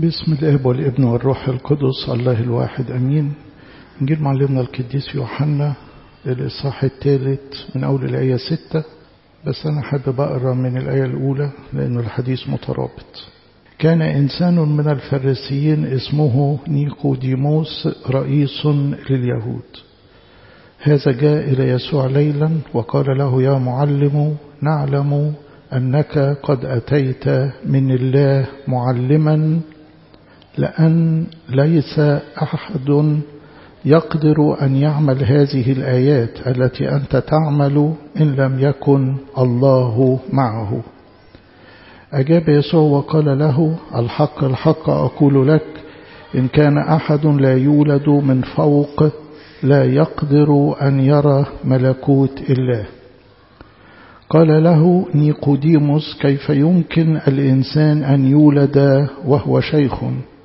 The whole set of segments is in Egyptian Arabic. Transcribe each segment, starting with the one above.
باسم الاب والابن والروح القدس الله الواحد امين نجيب معلمنا القديس يوحنا الاصحاح الثالث من اول الايه ستة بس انا حابب اقرا من الايه الاولى لان الحديث مترابط كان انسان من الفريسيين اسمه نيقوديموس رئيس لليهود هذا جاء الى يسوع ليلا وقال له يا معلم نعلم أنك قد أتيت من الله معلما لأن ليس أحد يقدر أن يعمل هذه الآيات التي أنت تعمل إن لم يكن الله معه أجاب يسوع وقال له الحق الحق أقول لك إن كان أحد لا يولد من فوق لا يقدر أن يرى ملكوت الله قال له نيقوديموس كيف يمكن الإنسان أن يولد وهو شيخ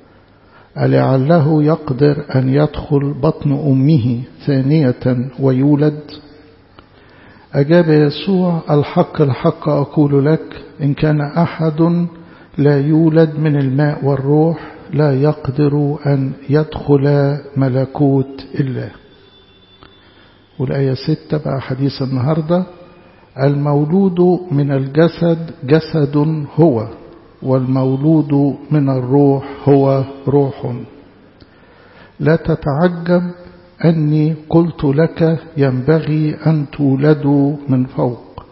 ألعله يقدر أن يدخل بطن أمه ثانية ويولد أجاب يسوع الحق الحق أقول لك إن كان أحد لا يولد من الماء والروح لا يقدر أن يدخل ملكوت الله والآية ستة بقى حديث النهارده المولود من الجسد جسد هو والمولود من الروح هو روح لا تتعجب أني قلت لك ينبغي أن تولدوا من فوق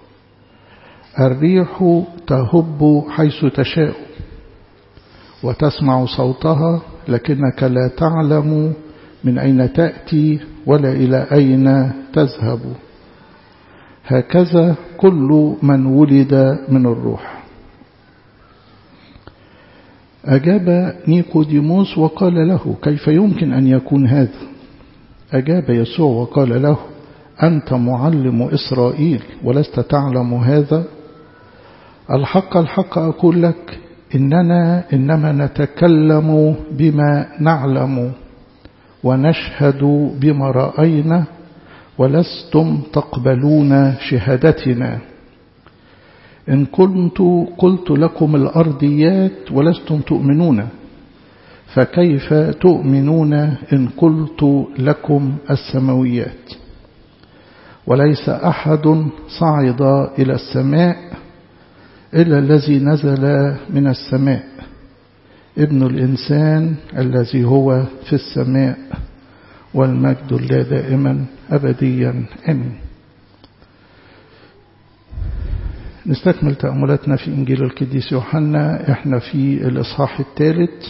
الريح تهب حيث تشاء وتسمع صوتها لكنك لا تعلم من أين تأتي ولا إلى أين تذهب هكذا كل من ولد من الروح أجاب نيقوديموس وقال له كيف يمكن أن يكون هذا أجاب يسوع وقال له أنت معلم إسرائيل ولست تعلم هذا الحق الحق أقول لك إننا إنما نتكلم بما نعلم ونشهد بما رأينا ولستم تقبلون شهادتنا إن كنت قلت لكم الأرضيات ولستم تؤمنون فكيف تؤمنون إن قلت لكم السماويات وليس أحد صعد إلى السماء إلا الذي نزل من السماء ابن الإنسان الذي هو في السماء والمجد الله دائما أبديا أمين نستكمل تأملاتنا في إنجيل القديس يوحنا إحنا في الإصحاح الثالث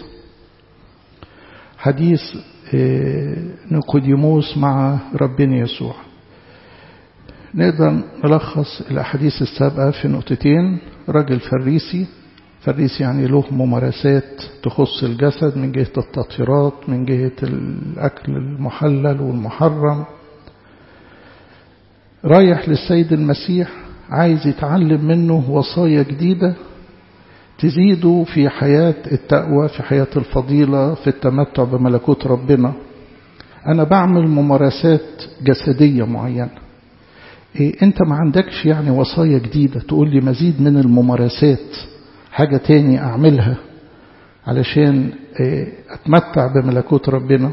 حديث نيقوديموس مع ربنا يسوع نقدر نلخص الأحاديث السابقة في نقطتين راجل فريسي فريسي يعني له ممارسات تخص الجسد من جهة التطهيرات من جهة الأكل المحلل والمحرم رايح للسيد المسيح عايز يتعلم منه وصايا جديدة تزيده في حياة التقوى في حياة الفضيلة في التمتع بملكوت ربنا أنا بعمل ممارسات جسدية معينة إيه أنت ما عندكش يعني وصايا جديدة تقول لي مزيد من الممارسات حاجة تاني أعملها علشان أتمتع بملكوت ربنا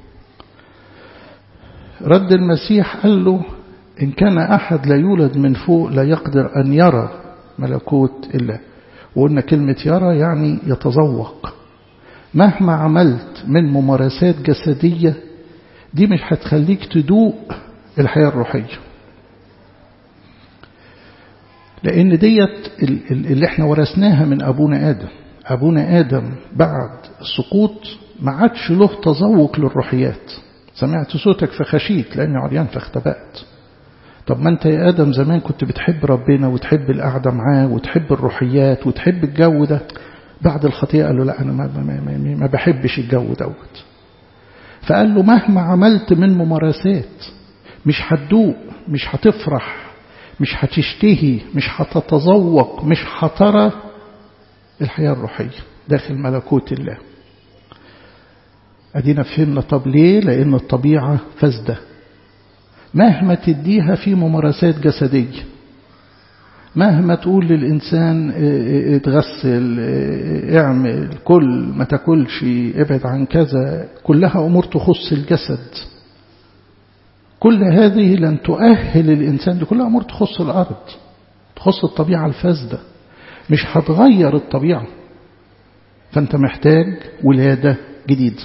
رد المسيح قال له إن كان أحد لا يولد من فوق لا يقدر أن يرى ملكوت الله وقلنا كلمة يرى يعني يتذوق مهما عملت من ممارسات جسدية دي مش هتخليك تدوق الحياة الروحية لأن ديت اللي احنا ورثناها من أبونا آدم أبونا آدم بعد السقوط ما عادش له تذوق للروحيات سمعت صوتك فخشيت لأني عريان فاختبأت طب ما أنت يا آدم زمان كنت بتحب ربنا وتحب القعدة معاه وتحب الروحيات وتحب الجو ده بعد الخطيئة قال له لا أنا ما, ما, ما, ما بحبش الجو دوت فقال له مهما عملت من ممارسات مش هتدوق مش هتفرح مش هتشتهي مش هتتذوق مش هترى الحياة الروحية داخل ملكوت الله أدينا فهمنا طب ليه لأن الطبيعة فاسدة مهما تديها في ممارسات جسدية مهما تقول للإنسان اتغسل اعمل كل ما تاكلش ابعد عن كذا كلها أمور تخص الجسد كل هذه لن تؤهل الإنسان دي كلها أمور تخص الأرض تخص الطبيعة الفاسدة مش هتغير الطبيعة فأنت محتاج ولادة جديدة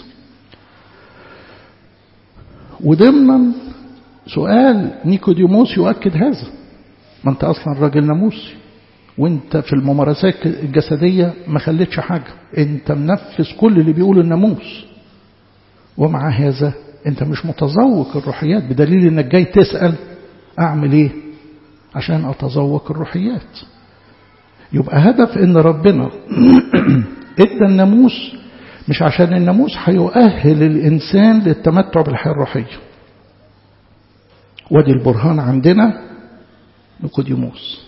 وضمنا سؤال نيكوديموس يؤكد هذا ما انت اصلا راجل ناموسي وانت في الممارسات الجسدية ما خليتش حاجة انت منفذ كل اللي بيقول الناموس ومع هذا انت مش متذوق الروحيات بدليل انك جاي تسأل اعمل ايه عشان اتذوق الروحيات يبقى هدف ان ربنا ادى الناموس مش عشان الناموس هيؤهل الانسان للتمتع بالحياة الروحية وادي البرهان عندنا نيقوديموس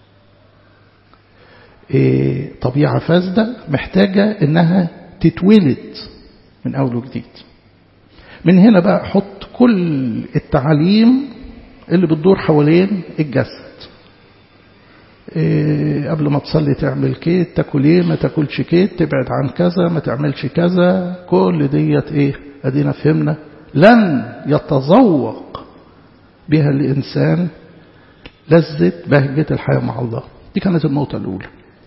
إيه طبيعة فاسدة محتاجة انها تتولد من اول وجديد من هنا بقى حط كل التعاليم اللي بتدور حوالين الجسد إيه قبل ما تصلي تعمل كيت تاكل ايه ما تاكلش كيت تبعد عن كذا ما تعملش كذا كل ديت ايه ادينا فهمنا لن يتذوق بها الانسان لذة بهجة الحياة مع الله دي كانت النقطة الأولى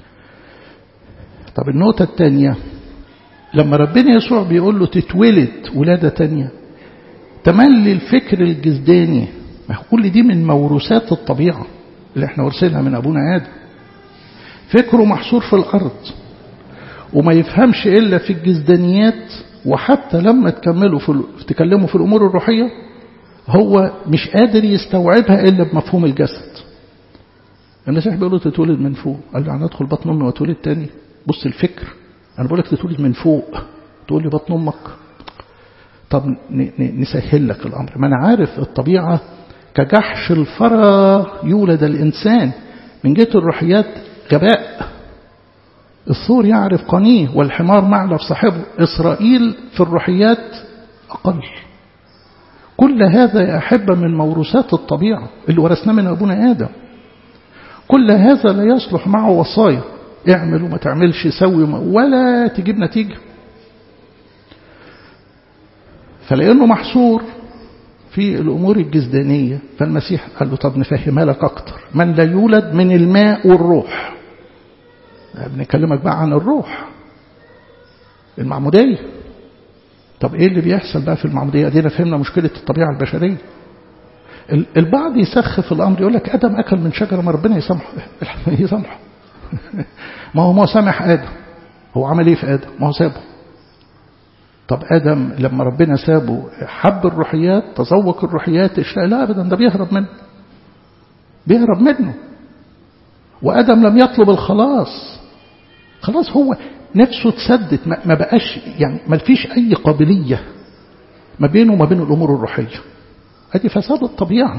طب النقطة الثانية لما ربنا يسوع بيقول له تتولد ولادة تانية تملي الفكر الجسداني ما كل دي من موروثات الطبيعة اللي احنا ورثينها من أبونا آدم فكره محصور في الأرض وما يفهمش إلا في الجسدانيات وحتى لما تكملوا في تكلموا في الأمور الروحية هو مش قادر يستوعبها إلا بمفهوم الجسد المسيح بيقول له تتولد من فوق قال له أنا أدخل بطن أمي وأتولد تاني بص الفكر أنا بقول لك تتولد من فوق تقول لي بطن أمك طب نسهل لك الأمر ما أنا عارف الطبيعة كجحش الفرى يولد الإنسان من جهة الروحيات غباء الثور يعرف قنيه والحمار معلف صاحبه إسرائيل في الروحيات أقل كل هذا يا أحبة من موروثات الطبيعة اللي ورثناه من أبونا آدم كل هذا لا يصلح معه وصايا اعمل وما تعملش سوي ولا تجيب نتيجة فلأنه محصور في الأمور الجسدانية فالمسيح قال له طب نفهمها لك أكتر من لا يولد من الماء والروح بنكلمك بقى عن الروح المعمودية طب ايه اللي بيحصل بقى في المعمودية ادينا فهمنا مشكلة الطبيعة البشرية البعض يسخف الامر يقول لك ادم اكل من شجرة ما ربنا يسامحه يسامحه ما هو ما سامح ادم هو عمل ايه في ادم ما هو سابه طب ادم لما ربنا سابه حب الروحيات تذوق الروحيات اشتاق لا ابدا ده بيهرب منه بيهرب منه وادم لم يطلب الخلاص خلاص هو نفسه تسدت ما بقاش يعني ما فيش أي قابلية ما بينه وما بين الأمور الروحية ادي فساد الطبيعة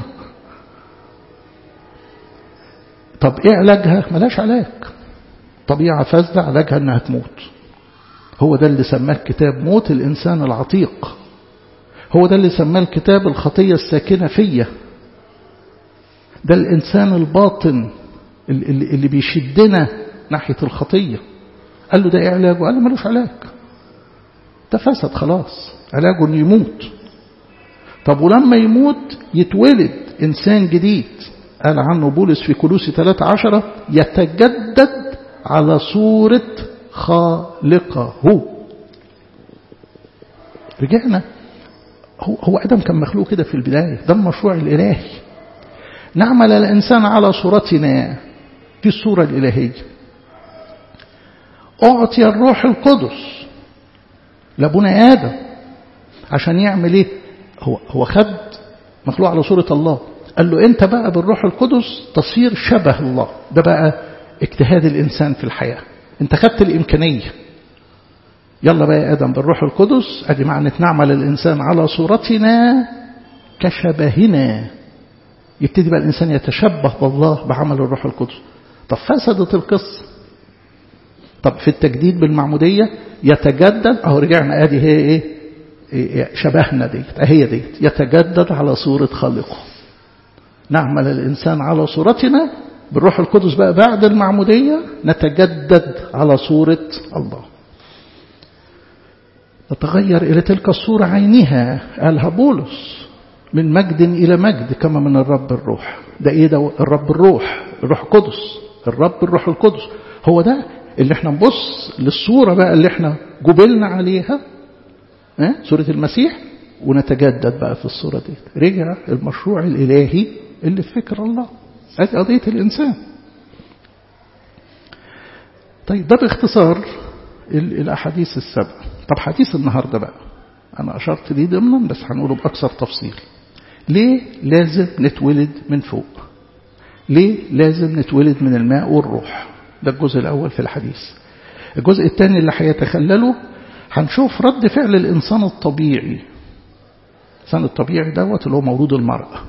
طب ايه علاجها ملاش علاج طبيعة فاسدة علاجها انها تموت هو ده اللي سماه الكتاب موت الإنسان العتيق هو ده اللي سماه الكتاب الخطية الساكنة فيا ده الإنسان الباطن اللي, اللي بيشدنا ناحية الخطية قال له ده ايه علاجه قال له ملوش علاج ده فسد خلاص علاجه انه يموت طب ولما يموت يتولد انسان جديد قال عنه بولس في كلوسي 13 يتجدد على صورة خالقه رجعنا هو, هو آدم كان مخلوق كده في البداية ده المشروع الإلهي نعمل الإنسان على صورتنا دي الصورة الإلهية أعطي الروح القدس لابونا آدم عشان يعمل إيه هو, هو خد مخلوق على صورة الله قال له أنت بقى بالروح القدس تصير شبه الله ده بقى اجتهاد الإنسان في الحياة أنت خدت الإمكانية يلا بقى يا آدم بالروح القدس أدي معنى نعمل الإنسان على صورتنا كشبهنا يبتدي بقى الإنسان يتشبه بالله بعمل الروح القدس طب فسدت القصة طب في التجديد بالمعمودية يتجدد أهو رجعنا أدي هي إيه, إيه شبهنا ديت أهي ديت يتجدد على صورة خالقه نعمل الإنسان على صورتنا بالروح القدس بقى بعد المعمودية نتجدد على صورة الله نتغير إلى تلك الصورة عينها قالها بولس من مجد إلى مجد كما من الرب الروح ده إيه ده الرب الروح الروح القدس الرب الروح القدس هو ده اللي احنا نبص للصورة بقى اللي احنا جبلنا عليها اه؟ صورة المسيح ونتجدد بقى في الصورة دي رجع المشروع الإلهي اللي في فكر الله هذه قضية الإنسان طيب ده باختصار الأحاديث السبع طب حديث النهاردة بقى أنا أشرت ليه ضمنا بس هنقوله بأكثر تفصيل ليه لازم نتولد من فوق ليه لازم نتولد من الماء والروح ده الجزء الأول في الحديث الجزء الثاني اللي هيتخلله هنشوف رد فعل الإنسان الطبيعي الإنسان الطبيعي دوت اللي هو مولود المرأة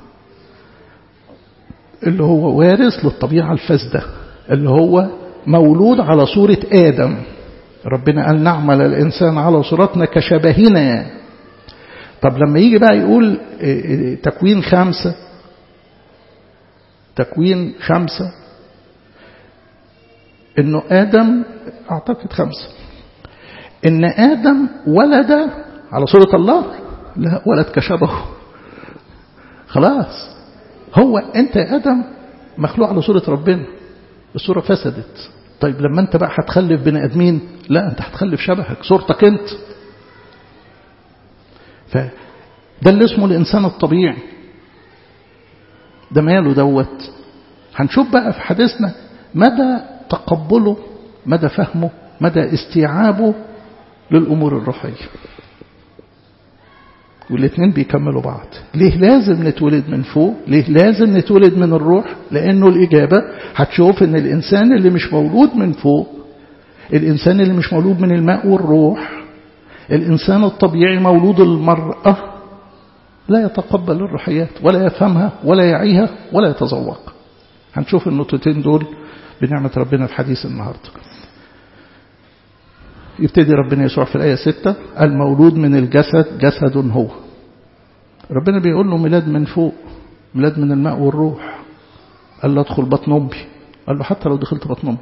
اللي هو وارث للطبيعة الفاسدة اللي هو مولود على صورة آدم ربنا قال نعمل الإنسان على صورتنا كشبهنا طب لما يجي بقى يقول تكوين خمسة تكوين خمسة انه آدم اعتقد خمسة ان آدم ولد على صورة الله لا ولد كشبهه خلاص هو انت يا آدم مخلوق على صورة ربنا الصورة فسدت طيب لما انت بقى هتخلف بني ادمين لا انت هتخلف شبهك صورتك انت فده اللي اسمه الانسان الطبيعي ده ماله دوت هنشوف بقى في حديثنا مدى تقبله مدى فهمه مدى استيعابه للامور الروحيه والاثنين بيكملوا بعض ليه لازم نتولد من فوق ليه لازم نتولد من الروح لانه الاجابه هتشوف ان الانسان اللي مش مولود من فوق الانسان اللي مش مولود من الماء والروح الانسان الطبيعي مولود المراه لا يتقبل الروحيات ولا يفهمها ولا يعيها ولا يتذوق هنشوف النقطتين دول بنعمه ربنا في حديث النهارده يبتدي ربنا يسوع في الآية ستة المولود من الجسد جسد هو ربنا بيقول له ميلاد من فوق ميلاد من الماء والروح قال له ادخل بطن أمي قال له حتى لو دخلت بطن أمك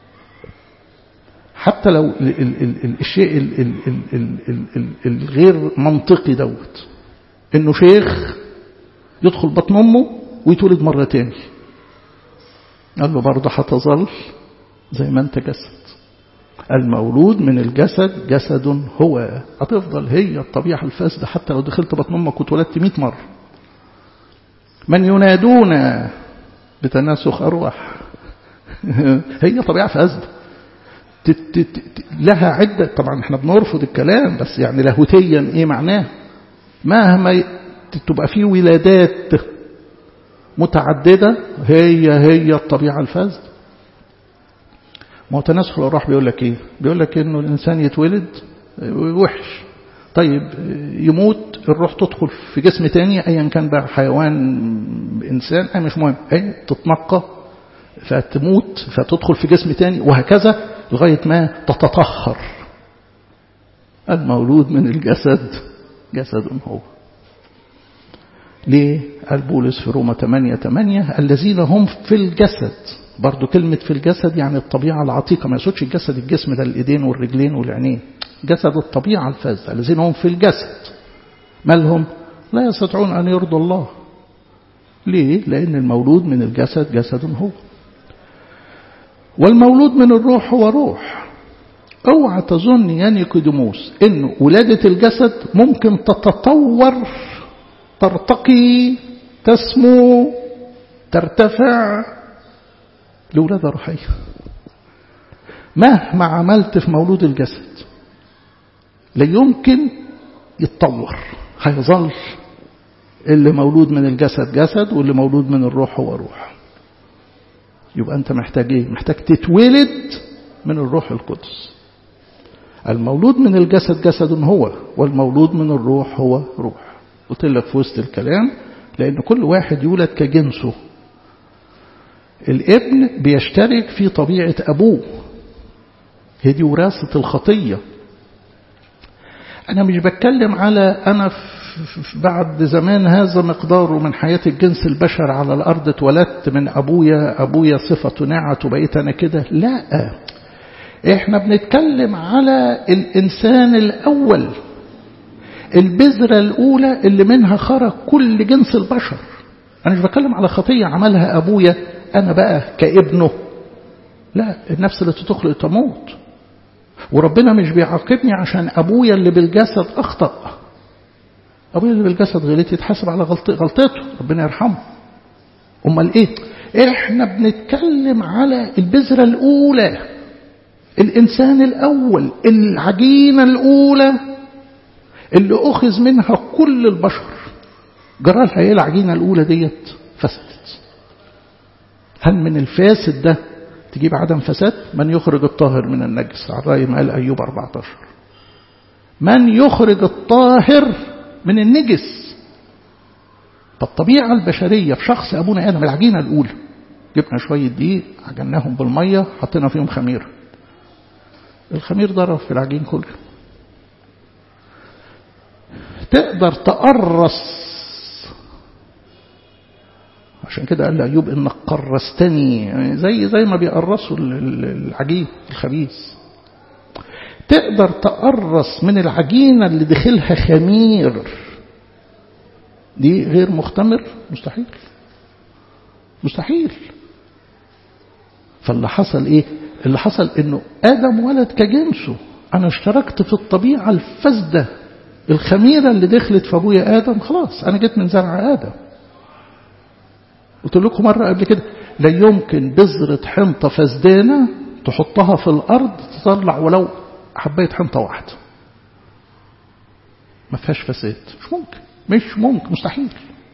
حتى لو ال ال ال ال الشيء ال ال ال ال ال ال الغير منطقي دوت انه شيخ يدخل بطن امه ويتولد مرة تاني قال له برضه هتظل زي ما انت جسد المولود من الجسد جسد هو هتفضل هي الطبيعة الفاسدة حتى لو دخلت بطن أمك واتولدت 100 مرة من ينادون بتناسخ أرواح هي طبيعة فاسدة لها عدة طبعا احنا بنرفض الكلام بس يعني لاهوتيا ايه معناه مهما تبقى فيه ولادات متعددة هي هي الطبيعة الفاسدة ما هو تناسخ الأرواح بيقول لك إيه بيقول لك إنه الإنسان يتولد وحش طيب يموت الروح تدخل في جسم تاني أيا كان بقى حيوان إنسان أي مش مهم أي تتنقى فتموت فتدخل في جسم تاني وهكذا لغاية ما تتطهر المولود من الجسد جسد هو ليه قال بولس في روما 8 8 الذين هم في الجسد برضو كلمة في الجسد يعني الطبيعة العتيقة ما يقصدش الجسد الجسم ده الإيدين والرجلين والعينين جسد الطبيعة الفاسدة الذين هم في الجسد مالهم لا يستطيعون أن يرضوا الله ليه؟ لأن المولود من الجسد جسد هو والمولود من الروح هو روح اوعى تظن يا نيكوديموس ان ولادة الجسد ممكن تتطور ترتقي تسمو ترتفع لولادة روحية مهما عملت في مولود الجسد لا يمكن يتطور هيظل اللي مولود من الجسد جسد واللي مولود من الروح هو روح يبقى أنت محتاج إيه؟ محتاج تتولد من الروح القدس المولود من الجسد جسد هو والمولود من الروح هو روح قلت لك في وسط الكلام لأن كل واحد يولد كجنسه الابن بيشترك في طبيعة أبوه هي دي وراثة الخطية أنا مش بتكلم على أنا بعد زمان هذا مقداره من حياة الجنس البشر على الأرض اتولدت من أبويا أبويا صفة نعت وبقيت أنا كده لا احنا بنتكلم على الإنسان الأول البذرة الأولى اللي منها خرج كل جنس البشر أنا مش بتكلم على خطية عملها أبويا أنا بقى كابنه لا النفس اللي تخلق تموت وربنا مش بيعاقبني عشان أبويا اللي بالجسد أخطأ أبويا اللي بالجسد غلط يتحاسب على غلط غلطته ربنا يرحمه أمال إيه إحنا بنتكلم على البذرة الأولى الإنسان الأول العجينة الأولى اللي أخذ منها كل البشر جرالها إيه العجينة الأولى ديت فسدت هل من الفاسد ده تجيب عدم فساد من يخرج الطاهر من النجس على رأي ما قال أيوب 14 من يخرج الطاهر من النجس فالطبيعة البشرية في شخص أبونا آدم العجينة الأولى جبنا شوية دقيق عجناهم بالمية حطينا فيهم خمير الخمير ضرب في العجين كله تقدر تقرص عشان كده قال لأيوب إنك قرستني يعني زي زي ما بيقرصوا العجين الخبيث تقدر تقرص من العجينة اللي دخلها خمير دي غير مختمر مستحيل مستحيل فاللي حصل ايه اللي حصل انه ادم ولد كجنسه انا اشتركت في الطبيعة الفاسدة الخميرة اللي دخلت في ابويا ادم خلاص انا جيت من زرع ادم قلت لكم مرة قبل كده لا يمكن بذرة حنطة فسدانة تحطها في الأرض تطلع ولو حباية حنطة واحدة ما فيهاش فساد مش ممكن مش ممكن مستحيل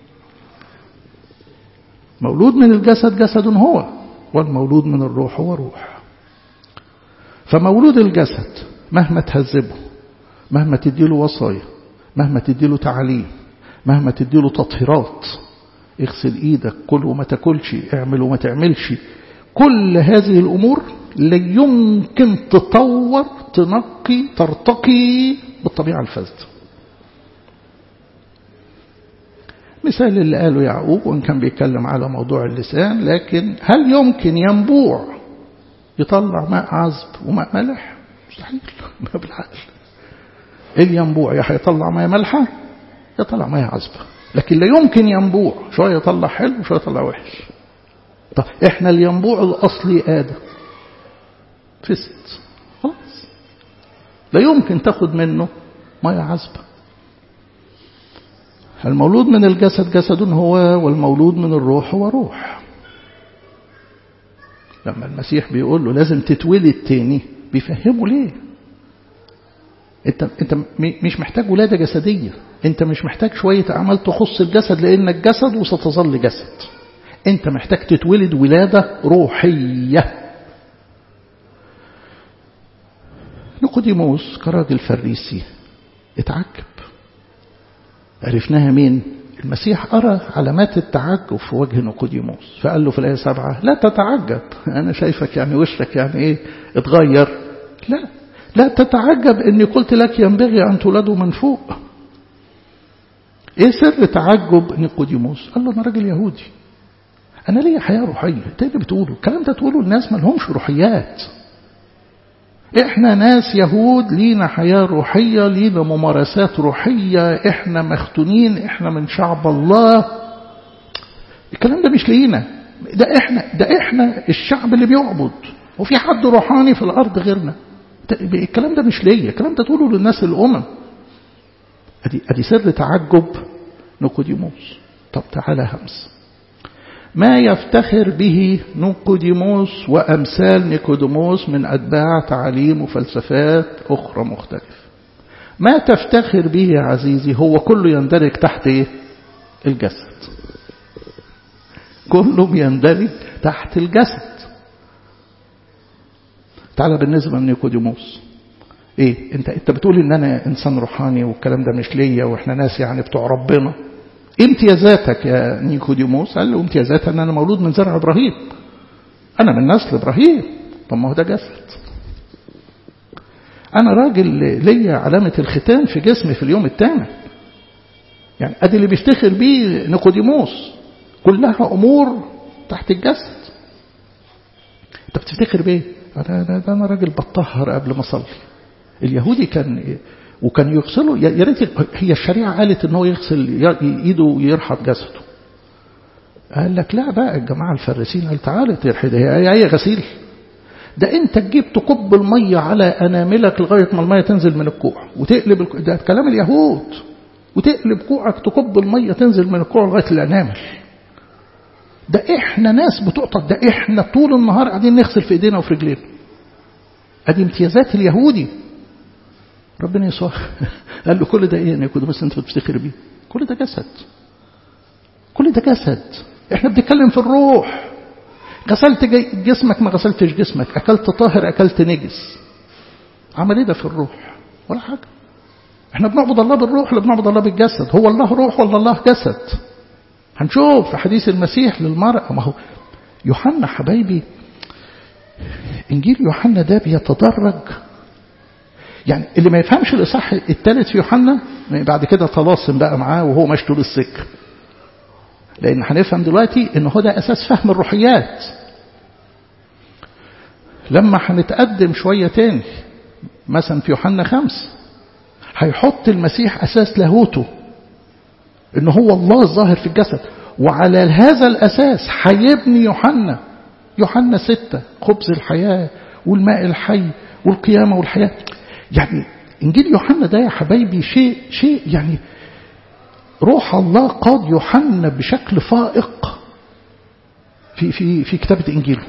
مولود من الجسد جسد هو والمولود من الروح هو روح فمولود الجسد مهما تهذبه مهما تديله وصايا مهما تديله تعليم مهما تديله تطهيرات اغسل ايدك كل وما تاكلش اعمل وما تعملش كل هذه الامور لا يمكن تطور تنقي ترتقي بالطبيعه الفاسده مثال اللي قاله يعقوب وان كان بيتكلم على موضوع اللسان لكن هل يمكن ينبوع يطلع ماء عذب وماء ملح مستحيل ما بالعقل الينبوع يا هيطلع ماء ملحه يطلع ماء عذبه لكن لا يمكن ينبوع شوية يطلع حلو وشوية يطلع وحش طب احنا الينبوع الأصلي آدم فسد خلاص لا يمكن تاخد منه مية عذبة المولود من الجسد جسد هو والمولود من الروح هو روح لما المسيح بيقول له لازم تتولد تاني بيفهمه ليه انت انت مش محتاج ولاده جسديه انت مش محتاج شويه اعمال تخص الجسد لانك جسد وستظل جسد انت محتاج تتولد ولاده روحيه نيقوديموس كراجل فريسي اتعجب عرفناها مين المسيح أرى علامات التعجب في وجه نيقوديموس فقال له في الآية سبعة لا تتعجب أنا شايفك يعني وشك يعني إيه اتغير لا لا تتعجب اني قلت لك ينبغي ان تولدوا من فوق ايه سر تعجب نيقوديموس قال له انا راجل يهودي انا ليا حياه روحيه انت اللي بتقوله الكلام ده تقوله الناس ما لهمش روحيات احنا ناس يهود لينا حياه روحيه لينا ممارسات روحيه احنا مختونين احنا من شعب الله الكلام ده مش لينا ده احنا ده احنا الشعب اللي بيعبد وفي حد روحاني في الارض غيرنا الكلام ده مش ليا الكلام ده تقوله للناس الأمم أدي, أدي سر تعجب نيقوديموس طب تعالى همس ما يفتخر به نيقوديموس وأمثال نيقوديموس من أتباع تعاليم وفلسفات أخرى مختلفة ما تفتخر به يا عزيزي هو كله يندرج تحت إيه؟ الجسد كله يندرج تحت الجسد تعالى بالنسبة لنيقوديموس ايه انت انت بتقول ان انا انسان روحاني والكلام ده مش ليا واحنا ناس يعني بتوع ربنا امتيازاتك يا نيقوديموس قال له امتيازاتي ان انا مولود من زرع ابراهيم انا من نسل ابراهيم طب ما هو ده جسد انا راجل ليا علامة الختان في جسمي في اليوم الثامن يعني ادي اللي بيفتخر بيه نيقوديموس كلها امور تحت الجسد انت بتفتخر بايه انا انا انا راجل بتطهر قبل ما اصلي اليهودي كان وكان يغسله يا ريت هي الشريعه قالت ان هو يغسل ايده ويرحب جسده قال لك لا بقى الجماعه الفريسين قال تعالى ترحد هي اي غسيل ده انت تجيب تكب الميه على اناملك لغايه ما الميه تنزل من الكوع وتقلب الكوع ده كلام اليهود وتقلب كوعك تكب الميه تنزل من الكوع لغايه الانامل ده احنا ناس بتقطع ده احنا طول النهار قاعدين نغسل في ايدينا وفي رجلينا ادي امتيازات اليهودي ربنا يسوع قال له كل ده ايه يا كنت بس انت بتفتخر بيه كل ده جسد كل ده جسد احنا بنتكلم في الروح غسلت جسمك ما غسلتش جسمك اكلت طاهر اكلت نجس عمل ايه ده في الروح ولا حاجه احنا بنعبد الله بالروح ولا بنعبد الله بالجسد هو الله روح ولا الله جسد هنشوف في حديث المسيح للمرأة ما هو يوحنا حبايبي انجيل يوحنا ده بيتدرج يعني اللي ما يفهمش الاصحاح الثالث في يوحنا بعد كده طلاسم بقى معاه وهو ماشي طول السكه لان هنفهم دلوقتي ان هو ده اساس فهم الروحيات لما هنتقدم شويه تاني مثلا في يوحنا خمس هيحط المسيح اساس لاهوته ان هو الله الظاهر في الجسد وعلى هذا الاساس هيبني يوحنا يوحنا ستة خبز الحياة والماء الحي والقيامة والحياة يعني انجيل يوحنا ده يا حبايبي شيء شيء يعني روح الله قاد يوحنا بشكل فائق في في في كتابة انجيله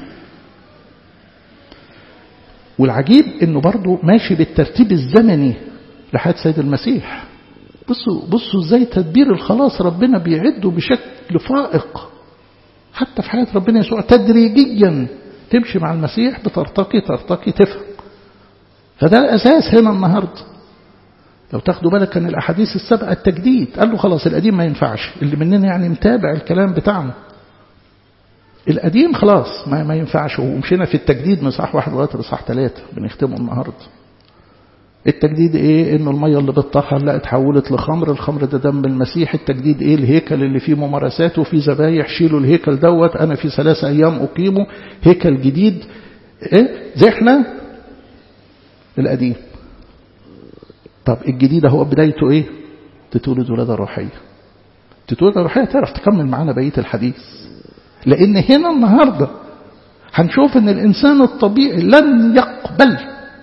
والعجيب انه برضه ماشي بالترتيب الزمني لحياة سيد المسيح بصوا بصوا ازاي تدبير الخلاص ربنا بيعده بشكل فائق حتى في حياة ربنا يسوع تدريجيا تمشي مع المسيح بترتقي ترتقي تفهم فده الأساس هنا النهاردة لو تاخدوا بالك كان الأحاديث السبعة التجديد قال له خلاص القديم ما ينفعش اللي مننا يعني متابع الكلام بتاعنا القديم خلاص ما, ما ينفعش ومشينا في التجديد من صح واحد لغايه لصح ثلاثة بنختمه النهارده التجديد ايه انه الميه اللي بتطهر لا اتحولت لخمر الخمر ده دم المسيح التجديد ايه الهيكل اللي فيه ممارسات وفيه ذبايح شيلوا الهيكل دوت انا في ثلاث ايام اقيمه هيكل جديد ايه زي احنا القديم طب الجديد هو بدايته ايه تتولد ولاده روحيه تتولد روحيه تعرف تكمل معانا بقيه الحديث لان هنا النهارده هنشوف ان الانسان الطبيعي لن يقبل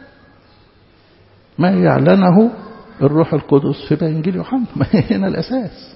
ما يعلنه الروح القدس في انجيل يوحنا ما هنا الاساس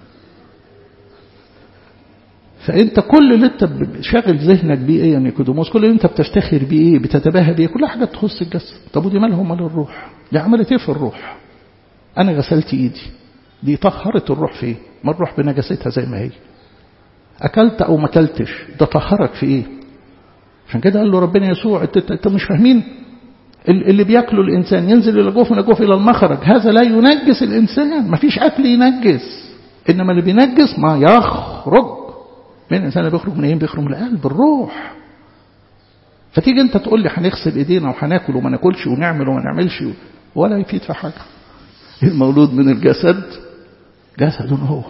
فانت كل اللي انت شاغل ذهنك بيه ايه يا نيكوديموس كل اللي انت بتفتخر بيه ايه بتتباهى بيه كل حاجه تخص الجسد طب ودي مالهم مال الروح دي عملت ايه في الروح انا غسلت ايدي دي طهرت الروح في ايه ما الروح بنجاستها زي ما هي اكلت او ما اكلتش ده طهرك في ايه عشان كده قال له ربنا يسوع انت, انت مش فاهمين اللي بياكله الإنسان ينزل إلى الجوف من الجوف إلى المخرج هذا لا ينجس الإنسان ما فيش أكل ينجس إنما اللي بينجس ما يخرج من الإنسان اللي بيخرج من إيه بيخرج من القلب الروح فتيجي أنت تقول لي هنغسل إيدينا وهناكل وما ناكلش ونعمل وما نعملش ولا يفيد في حاجة المولود من الجسد جسد هو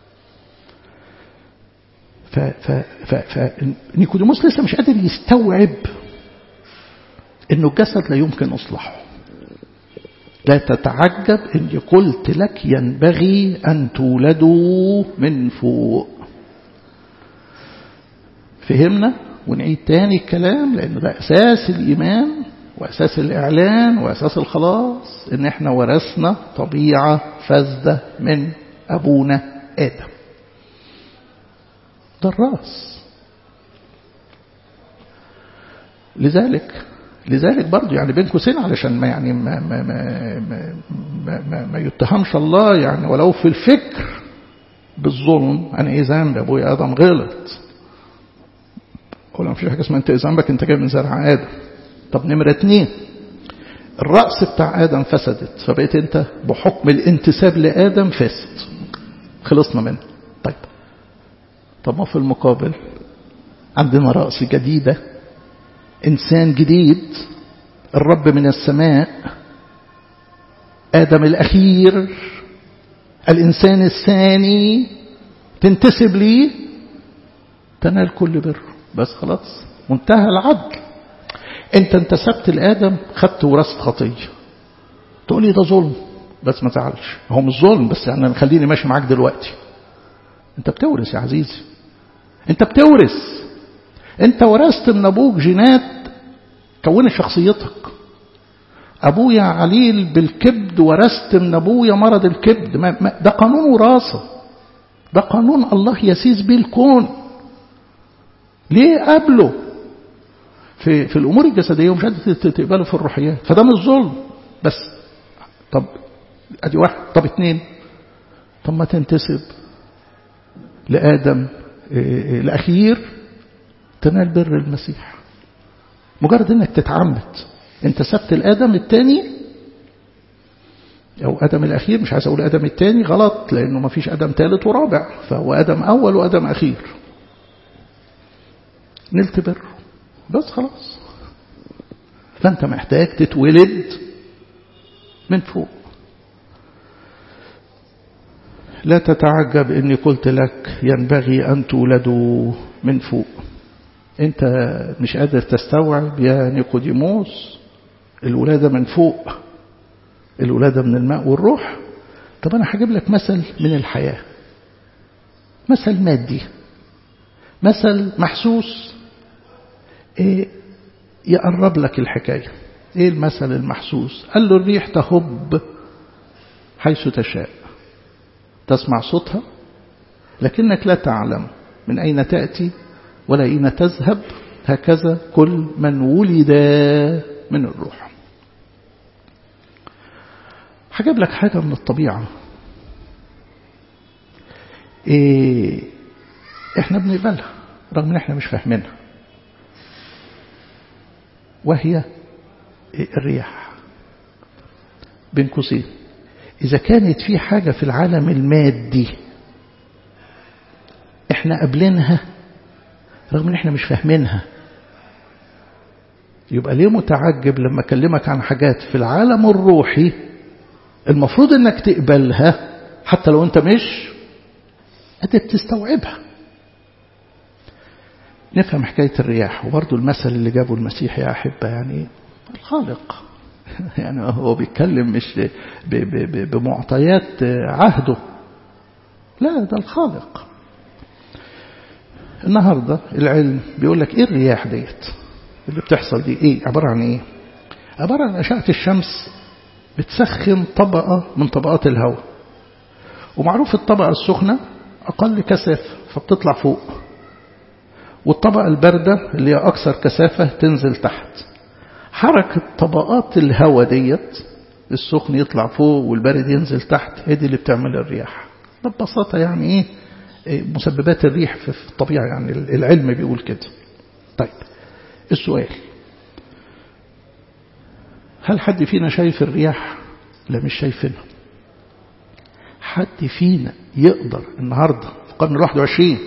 ف ف ف ف نيكوديموس لسه مش قادر يستوعب انه الجسد لا يمكن اصلاحه لا تتعجب اني قلت لك ينبغي ان تولدوا من فوق فهمنا ونعيد تاني الكلام لان ده اساس الايمان واساس الاعلان واساس الخلاص ان احنا ورثنا طبيعه فاسده من ابونا ادم ده الراس لذلك لذلك برضه يعني بين قوسين علشان ما يعني ما ما ما ما, ما, ما, ما يتهمش الله يعني ولو في الفكر بالظلم انا ايه ذنب ابويا ادم غلط ولا مفيش حاجه اسمها انت ايه ذنبك انت جاي من زرع ادم طب نمره اتنين الرأس بتاع آدم فسدت فبقيت أنت بحكم الانتساب لآدم فاسد خلصنا منه طيب طب ما في المقابل عندنا رأس جديدة إنسان جديد الرب من السماء آدم الأخير الإنسان الثاني تنتسب ليه تنال كل بر بس خلاص منتهى العدل انت انتسبت لآدم خدت وراثة خطية تقول لي ده ظلم بس ما تزعلش هو مش ظلم بس يعني خليني ماشي معاك دلوقتي انت بتورث يا عزيزي انت بتورث انت ورثت من ابوك جينات كونت شخصيتك ابويا عليل بالكبد ورثت من ابويا مرض الكبد ما ما ده قانون وراثه ده قانون الله يسيس بيه الكون ليه قبله في في الامور الجسديه ومش قادر تقبله في الروحيات فده مش ظلم بس طب ادي واحد طب اتنين طب ما تنتسب لادم الاخير تنال بر المسيح مجرد انك تتعمد انت سبت الادم الثاني او ادم الاخير مش عايز اقول ادم الثاني غلط لانه ما فيش ادم ثالث ورابع فهو ادم اول وادم اخير نلت بر بس خلاص فانت محتاج تتولد من فوق لا تتعجب اني قلت لك ينبغي ان تولدوا من فوق انت مش قادر تستوعب يا نيقوديموس الولادة من فوق الولادة من الماء والروح طب انا هجيب لك مثل من الحياة مثل مادي مثل محسوس إيه يقرب لك الحكاية ايه المثل المحسوس قال له الريح تهب حيث تشاء تسمع صوتها لكنك لا تعلم من أين تأتي ولا أين تذهب هكذا كل من ولد من الروح هجيب لك حاجة من الطبيعة إيه احنا بنقبلها رغم ان احنا مش فاهمينها وهي الرياح بين قوسين إذا كانت في حاجة في العالم المادي احنا قابلينها رغم ان احنا مش فاهمينها يبقى ليه متعجب لما اكلمك عن حاجات في العالم الروحي المفروض انك تقبلها حتى لو انت مش قادر تستوعبها نفهم حكاية الرياح وبرضو المثل اللي جابه المسيح يا أحبة يعني الخالق يعني هو بيتكلم مش بمعطيات عهده لا ده الخالق النهاردة العلم بيقول لك ايه الرياح ديت اللي بتحصل دي ايه عبارة عن ايه عبارة عن أشعة الشمس بتسخن طبقة من طبقات الهواء ومعروف الطبقة السخنة أقل كثافة فبتطلع فوق والطبقة الباردة اللي هي أكثر كثافة تنزل تحت حركة طبقات الهواء ديت السخن يطلع فوق والبارد ينزل تحت هي دي اللي بتعمل الرياح ببساطة يعني ايه مسببات الريح في الطبيعة يعني العلم بيقول كده طيب السؤال هل حد فينا شايف الرياح لا مش شايفينها حد فينا يقدر النهاردة في القرن الواحد وعشرين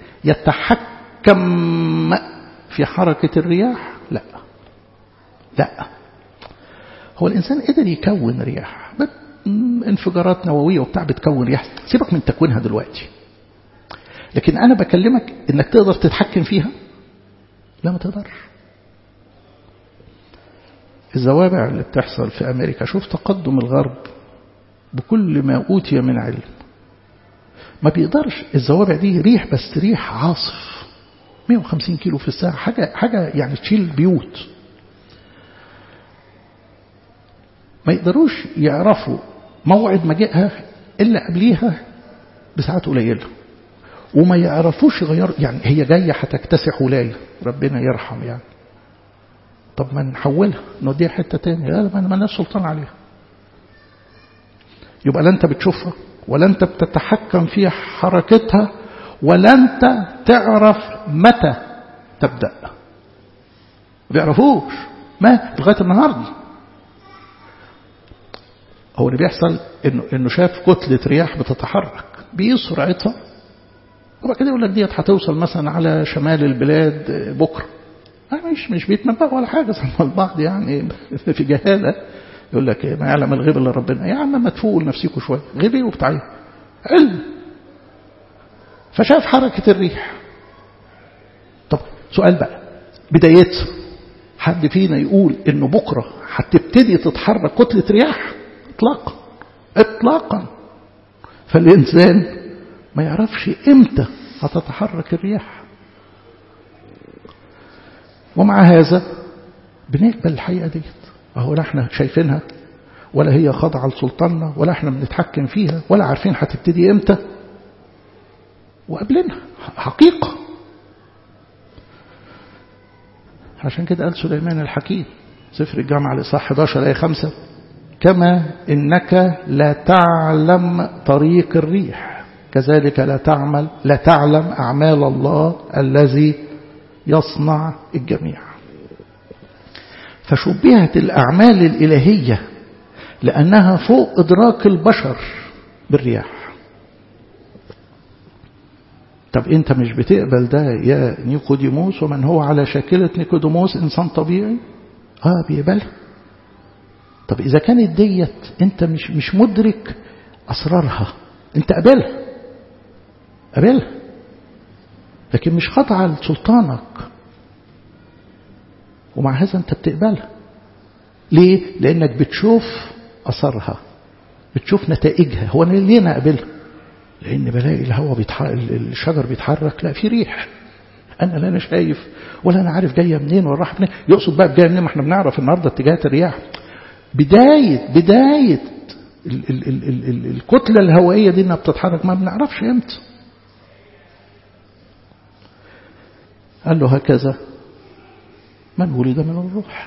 يتحكم في حركة الرياح لا لا هو الإنسان قدر يكون رياح انفجارات نووية وبتاع بتكون رياح سيبك من تكوينها دلوقتي لكن أنا بكلمك إنك تقدر تتحكم فيها لا ما تقدرش الزوابع اللي بتحصل في أمريكا شوف تقدم الغرب بكل ما أوتي من علم ما بيقدرش الزوابع دي ريح بس ريح عاصف 150 كيلو في الساعة حاجة, حاجة يعني تشيل بيوت ما يقدروش يعرفوا موعد مجيئها إلا قبليها بساعات قليلة وما يعرفوش يغيروا يعني هي جاية هتكتسح ولاية ربنا يرحم يعني طب ما نحولها نوديها حتة تانية لا ما لناش سلطان عليها يبقى لا انت بتشوفها ولا انت بتتحكم في حركتها ولا انت تعرف متى تبدأ ما بيعرفوش ما لغاية النهاردة هو اللي بيحصل انه انه شاف كتلة رياح بتتحرك بيقيس سرعتها وبعد كده يقول لك ديت هتوصل مثلا على شمال البلاد بكره مش مش بيتنبأ ولا حاجه زي ما البعض يعني في جهاله يقول لك ما يعلم الغيب الا ربنا يا عم ما تفوقوا لنفسكم شويه غيب ايه وبتاع علم فشاف حركة الريح طب سؤال بقى بدايتها حد فينا يقول انه بكرة هتبتدي تتحرك كتلة رياح اطلاقا اطلاقا فالانسان ما يعرفش امتى هتتحرك الرياح ومع هذا بنقبل الحقيقة ديت اهو لا احنا شايفينها ولا هي خاضعة لسلطاننا ولا احنا بنتحكم فيها ولا عارفين هتبتدي امتى وقابلينها حقيقة عشان كده قال سليمان الحكيم سفر الجامعة الإصحاح 11 آية 5 كما إنك لا تعلم طريق الريح كذلك لا تعمل لا تعلم أعمال الله الذي يصنع الجميع فشبهت الأعمال الإلهية لأنها فوق إدراك البشر بالرياح طب أنت مش بتقبل ده يا نيكوديموس ومن هو على شاكلة نيكوديموس إنسان طبيعي آه بيقبلها طب إذا كانت ديت أنت مش مش مدرك أسرارها أنت قابلها قابلها لكن مش خاضعة لسلطانك ومع هذا أنت بتقبلها ليه؟ لأنك بتشوف أثرها بتشوف نتائجها هو أنا ليه أنا أقبلها؟ لأن بلاقي الهواء بيتحرك الشجر بيتحرك لا في ريح أنا لا أنا شايف ولا أنا عارف جاية منين ولا رايحة منين يقصد بقى جاية منين ما احنا بنعرف النهاردة اتجاهات الرياح بداية بداية ال ال ال ال ال الكتلة الهوائية دي انها بتتحرك ما بنعرفش امتى قال له هكذا من ولد من الروح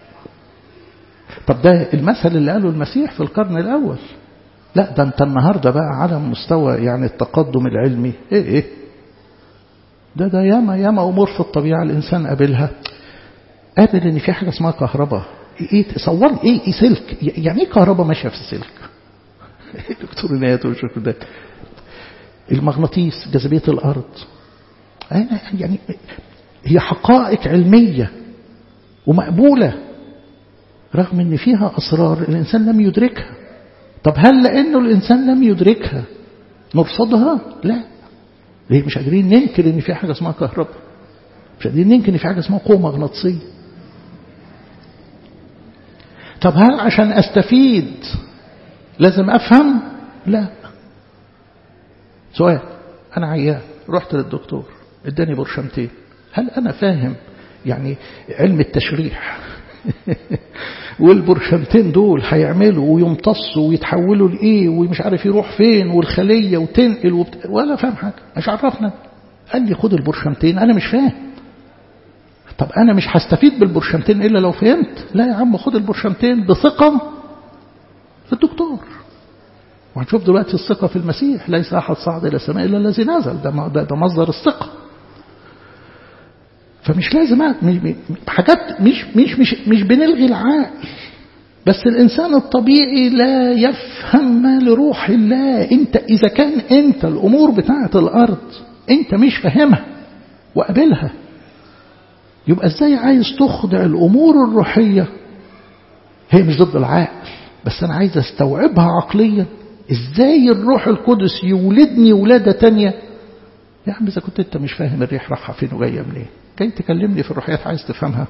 طب ده المثل اللي قاله المسيح في القرن الأول لا ده انت النهاردة بقى على مستوى يعني التقدم العلمي ايه ايه ده ده ياما ياما أمور في الطبيعة الإنسان قابلها قابل إن في حاجة اسمها كهرباء ايه تصور ايه ايه سلك يعني ايه كهرباء ماشيه في السلك الكترونيات والشكل ده المغناطيس جاذبيه الارض يعني هي حقائق علميه ومقبوله رغم ان فيها اسرار الانسان لم يدركها طب هل لانه الانسان لم يدركها نرفضها لا ليه مش قادرين ننكر ان في حاجه اسمها كهرباء مش قادرين ننكر ان في حاجه اسمها قوه مغناطيسيه طب هل عشان استفيد لازم افهم لا سؤال انا عيان رحت للدكتور اداني برشمتين هل انا فاهم يعني علم التشريح والبرشمتين دول هيعملوا ويمتصوا ويتحولوا لايه ومش عارف يروح فين والخليه وتنقل وبت... ولا فاهم حاجه مش عرفنا قال لي خد البرشمتين انا مش فاهم طب أنا مش هستفيد بالبرشمتين إلا لو فهمت لا يا عم خد البرشمتين بثقة في الدكتور وهنشوف دلوقتي الثقة في المسيح ليس أحد صعد إلى السماء إلا الذي نزل ده, ده, ده مصدر الثقة فمش لازم حاجات مش مش مش مش بنلغي العقل بس الإنسان الطبيعي لا يفهم ما لروح الله أنت إذا كان أنت الأمور بتاعة الأرض أنت مش فاهمها وقابلها يبقى ازاي عايز تخضع الامور الروحيه هي مش ضد العقل بس انا عايز استوعبها عقليا ازاي الروح القدس يولدني ولاده تانية يا عم اذا كنت انت مش فاهم الريح رايحه فين وجايه منين جاي تكلمني في الروحيات عايز تفهمها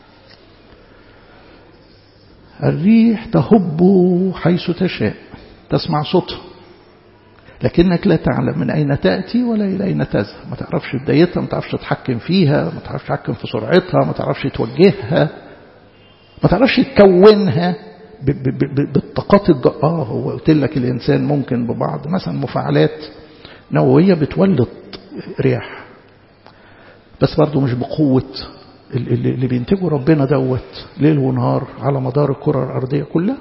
الريح تهب حيث تشاء تسمع صوتها لكنك لا تعلم من أين تأتي ولا إلى أين تذهب ما تعرفش بدايتها ما تعرفش تتحكم فيها ما تعرفش تتحكم في سرعتها ما تعرفش توجهها ما تعرفش تكونها بالطاقات الج... اه هو قلت لك الإنسان ممكن ببعض مثلا مفاعلات نووية بتولد رياح بس برضه مش بقوة اللي بينتجه ربنا دوت ليل ونهار على مدار الكرة الأرضية كلها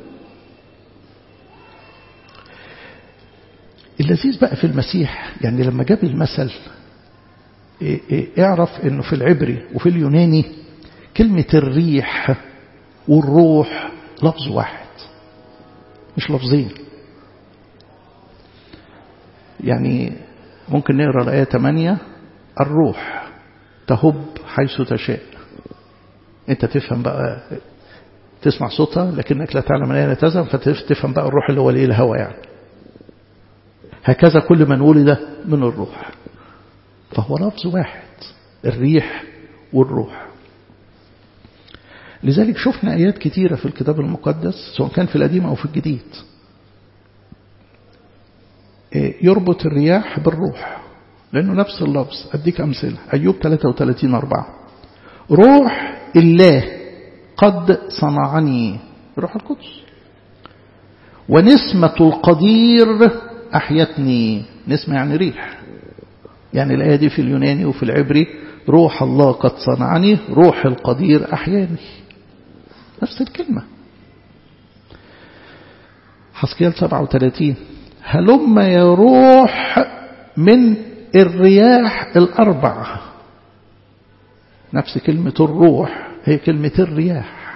اللذيذ بقى في المسيح يعني لما جاب المثل اعرف انه في العبري وفي اليوناني كلمة الريح والروح لفظ واحد مش لفظين يعني ممكن نقرا الآية 8 الروح تهب حيث تشاء انت تفهم بقى تسمع صوتها لكنك لا تعلم من اين تذهب فتفهم بقى الروح اللي هو الايه الهوى يعني هكذا كل من ولد من الروح فهو لفظ واحد الريح والروح لذلك شفنا آيات كتيرة في الكتاب المقدس سواء كان في القديم أو في الجديد يربط الرياح بالروح لأنه نفس اللفظ أديك أمثلة أيوب 33 4 روح الله قد صنعني روح القدس ونسمة القدير أحيتني نسمة يعني ريح يعني الآية دي في اليوناني وفي العبري روح الله قد صنعني روح القدير أحياني نفس الكلمة حسكيال 37 هلم يا روح من الرياح الأربعة نفس كلمة الروح هي كلمة الرياح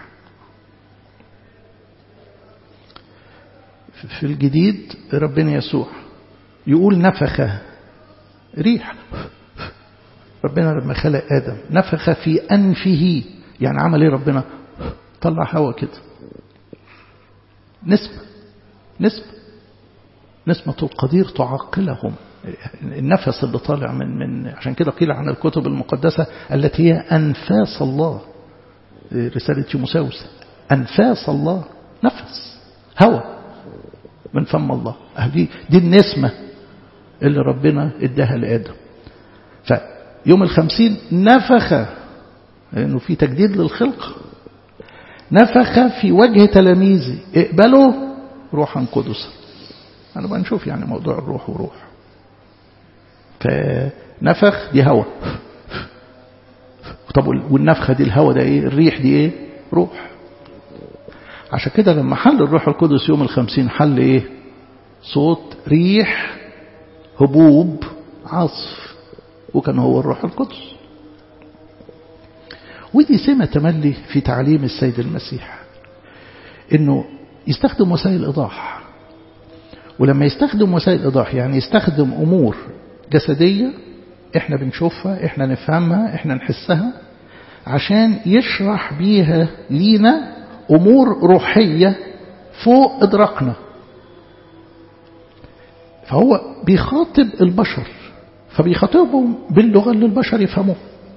في الجديد ربنا يسوع يقول نفخ ريح ربنا لما خلق آدم نفخ في أنفه يعني عمل ايه ربنا طلع هوا كده نسبة نسبة نسمة القدير تعقلهم النفس اللي طالع من من عشان كده قيل عن الكتب المقدسة التي هي أنفاس الله رسالة تيموساوس أنفاس الله نفس هوا من فم الله دي دي النسمة اللي ربنا اداها لآدم فيوم الخمسين نفخ لأنه في تجديد للخلق نفخ في وجه تلاميذي اقبلوا روحا قدسا أنا بقى نشوف يعني موضوع الروح وروح فنفخ دي هوا طب والنفخة دي الهوا ده ايه الريح دي ايه روح عشان كده لما حل الروح القدس يوم الخمسين حل ايه صوت ريح هبوب عصف وكان هو الروح القدس ودي سمة تملي في تعليم السيد المسيح انه يستخدم وسائل ايضاح ولما يستخدم وسائل ايضاح يعني يستخدم امور جسدية احنا بنشوفها احنا نفهمها احنا نحسها عشان يشرح بيها لينا امور روحية فوق ادراكنا فهو بيخاطب البشر فبيخاطبهم باللغة اللي البشر يفهموها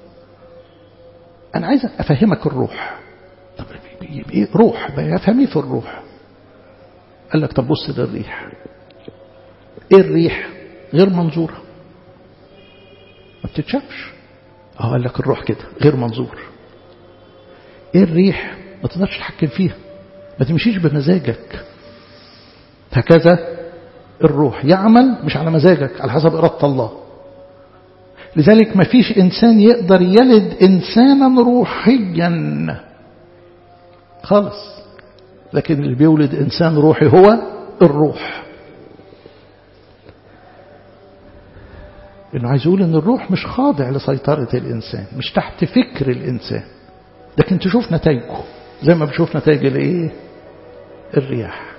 أنا عايز أفهمك الروح طب إيه روح أفهمي في الروح قال لك طب بص للريح إيه الريح غير منظورة ما بتتشافش اه قال لك الروح كده غير منظور ايه الريح ما تقدرش تتحكم فيها ما تمشيش بمزاجك هكذا الروح يعمل مش على مزاجك على حسب إرادة الله لذلك ما فيش إنسان يقدر يلد إنسانا روحيا خالص لكن اللي بيولد إنسان روحي هو الروح إنه عايز يقول إن الروح مش خاضع لسيطرة الإنسان مش تحت فكر الإنسان لكن تشوف نتائجه زي ما بشوف نتائج الإيه الرياح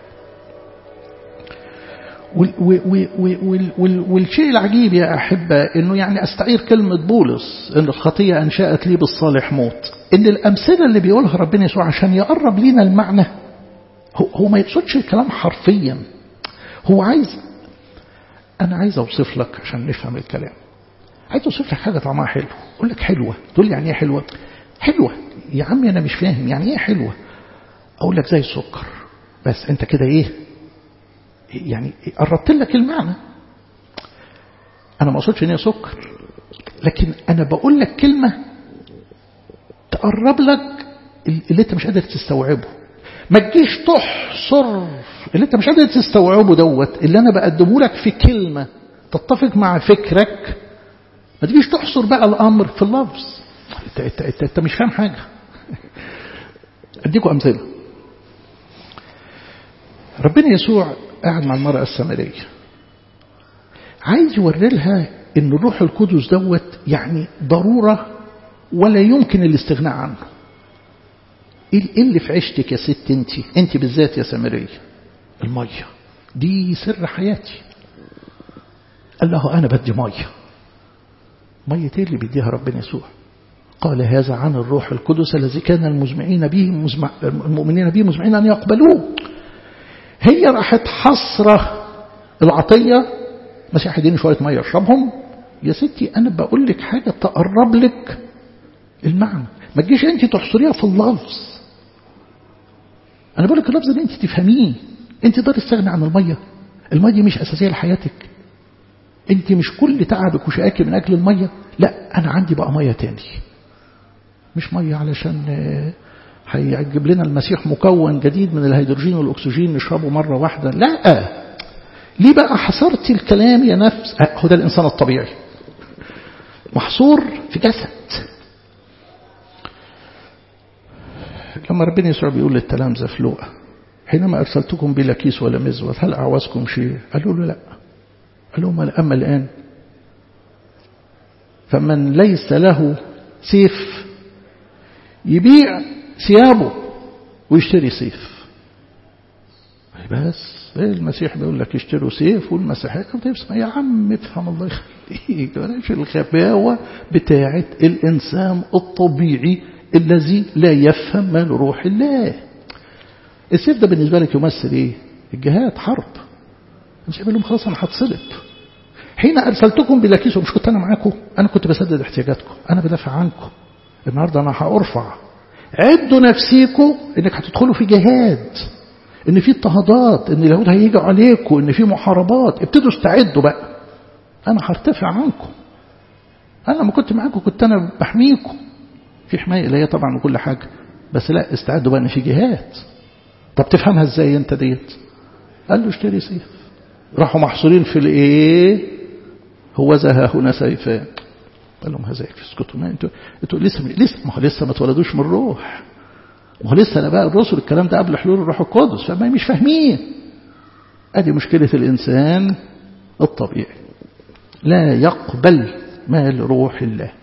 والشيء العجيب يا أحبة أنه يعني أستعير كلمة بولس أن الخطية أنشأت لي بالصالح موت أن الأمثلة اللي بيقولها ربنا يسوع عشان يقرب لنا المعنى هو, هو ما يقصدش الكلام حرفيا هو عايز أنا عايز أوصف لك عشان نفهم الكلام عايز أوصف لك حاجة طعمها حلو أقول لك حلوة تقول لي يعني إيه حلوة حلوة يا عمي أنا مش فاهم يعني إيه حلوة أقول لك زي السكر بس أنت كده إيه يعني قربت لك المعنى أنا ما أقصدش إن هي سكر لكن أنا بقول لك كلمة تقرب لك اللي أنت مش قادر تستوعبه ما تجيش تحصر اللي أنت مش قادر تستوعبه دوت اللي أنا بقدمه لك في كلمة تتفق مع فكرك ما تجيش تحصر بقى الأمر في اللفظ أنت, أنت, أنت, أنت مش فاهم حاجة أديكم أمثلة ربنا يسوع قاعد مع المرأة السامرية عايز يوري لها ان الروح القدس دوت يعني ضرورة ولا يمكن الاستغناء عنه ايه اللي في عيشتك يا ست انت انت بالذات يا سامرية المية دي سر حياتي قال له انا بدي مية مية ايه اللي بيديها ربنا يسوع قال هذا عن الروح القدس الذي كان المزمعين به مزمع المؤمنين به مزمعين ان يقبلوه هي راحت حصرة العطية مسيح يديني شوية مية اشربهم يا ستي أنا بقول لك حاجة تقرب لك المعنى ما تجيش أنت تحصريها في اللفظ أنا بقول لك اللفظ اللي أنت تفهميه أنت تقدر تستغني عن المية المية دي مش أساسية لحياتك أنت مش كل تعبك وشقاك من أجل المية لا أنا عندي بقى مية تاني مش مية علشان هيجيب لنا المسيح مكون جديد من الهيدروجين والأكسجين نشربه مرة واحدة لا ليه بقى حصرت الكلام يا نفس هو ده الإنسان الطبيعي محصور في جسد لما ربنا يسوع بيقول للتلامذة في لوقا حينما أرسلتكم بلا كيس ولا مزود هل أعوزكم شيء قالوا له لا قالوا لهم أما الآن فمن ليس له سيف يبيع ثيابه ويشتري سيف بس المسيح بيقول لك اشتروا سيف والمسيحية بتسمع يا عم افهم الله يخليك بلاش الخباوة بتاعة الإنسان الطبيعي الذي لا يفهم ما لروح الله السيف ده بالنسبة لك يمثل ايه الجهاد حرب مش يقول لهم خلاص انا هتصلب حين ارسلتكم بلا كيس مش كنت انا معاكم انا كنت بسدد احتياجاتكم انا بدافع عنكم النهارده انا هارفع عدوا نفسيكم انك هتدخلوا في جهاد ان في اضطهادات ان اليهود هيجوا عليكم ان في محاربات ابتدوا استعدوا بقى انا هرتفع عنكم انا لما كنت معاكم كنت انا بحميكم في حمايه الهيه طبعا وكل حاجه بس لا استعدوا بقى ان في جهاد طب تفهمها ازاي انت ديت قال له اشتري سيف راحوا محصورين في الايه هو ذا هنا سيفان قال لهم هذا يكفي اسكتوا ما انتوا انتوا لسه لسه ما هو لسه ما اتولدوش من الروح ما هو لسه بقى الرسل الكلام ده قبل حلول الروح القدس فما مش فاهمين ادي مشكله الانسان الطبيعي لا يقبل ما لروح الله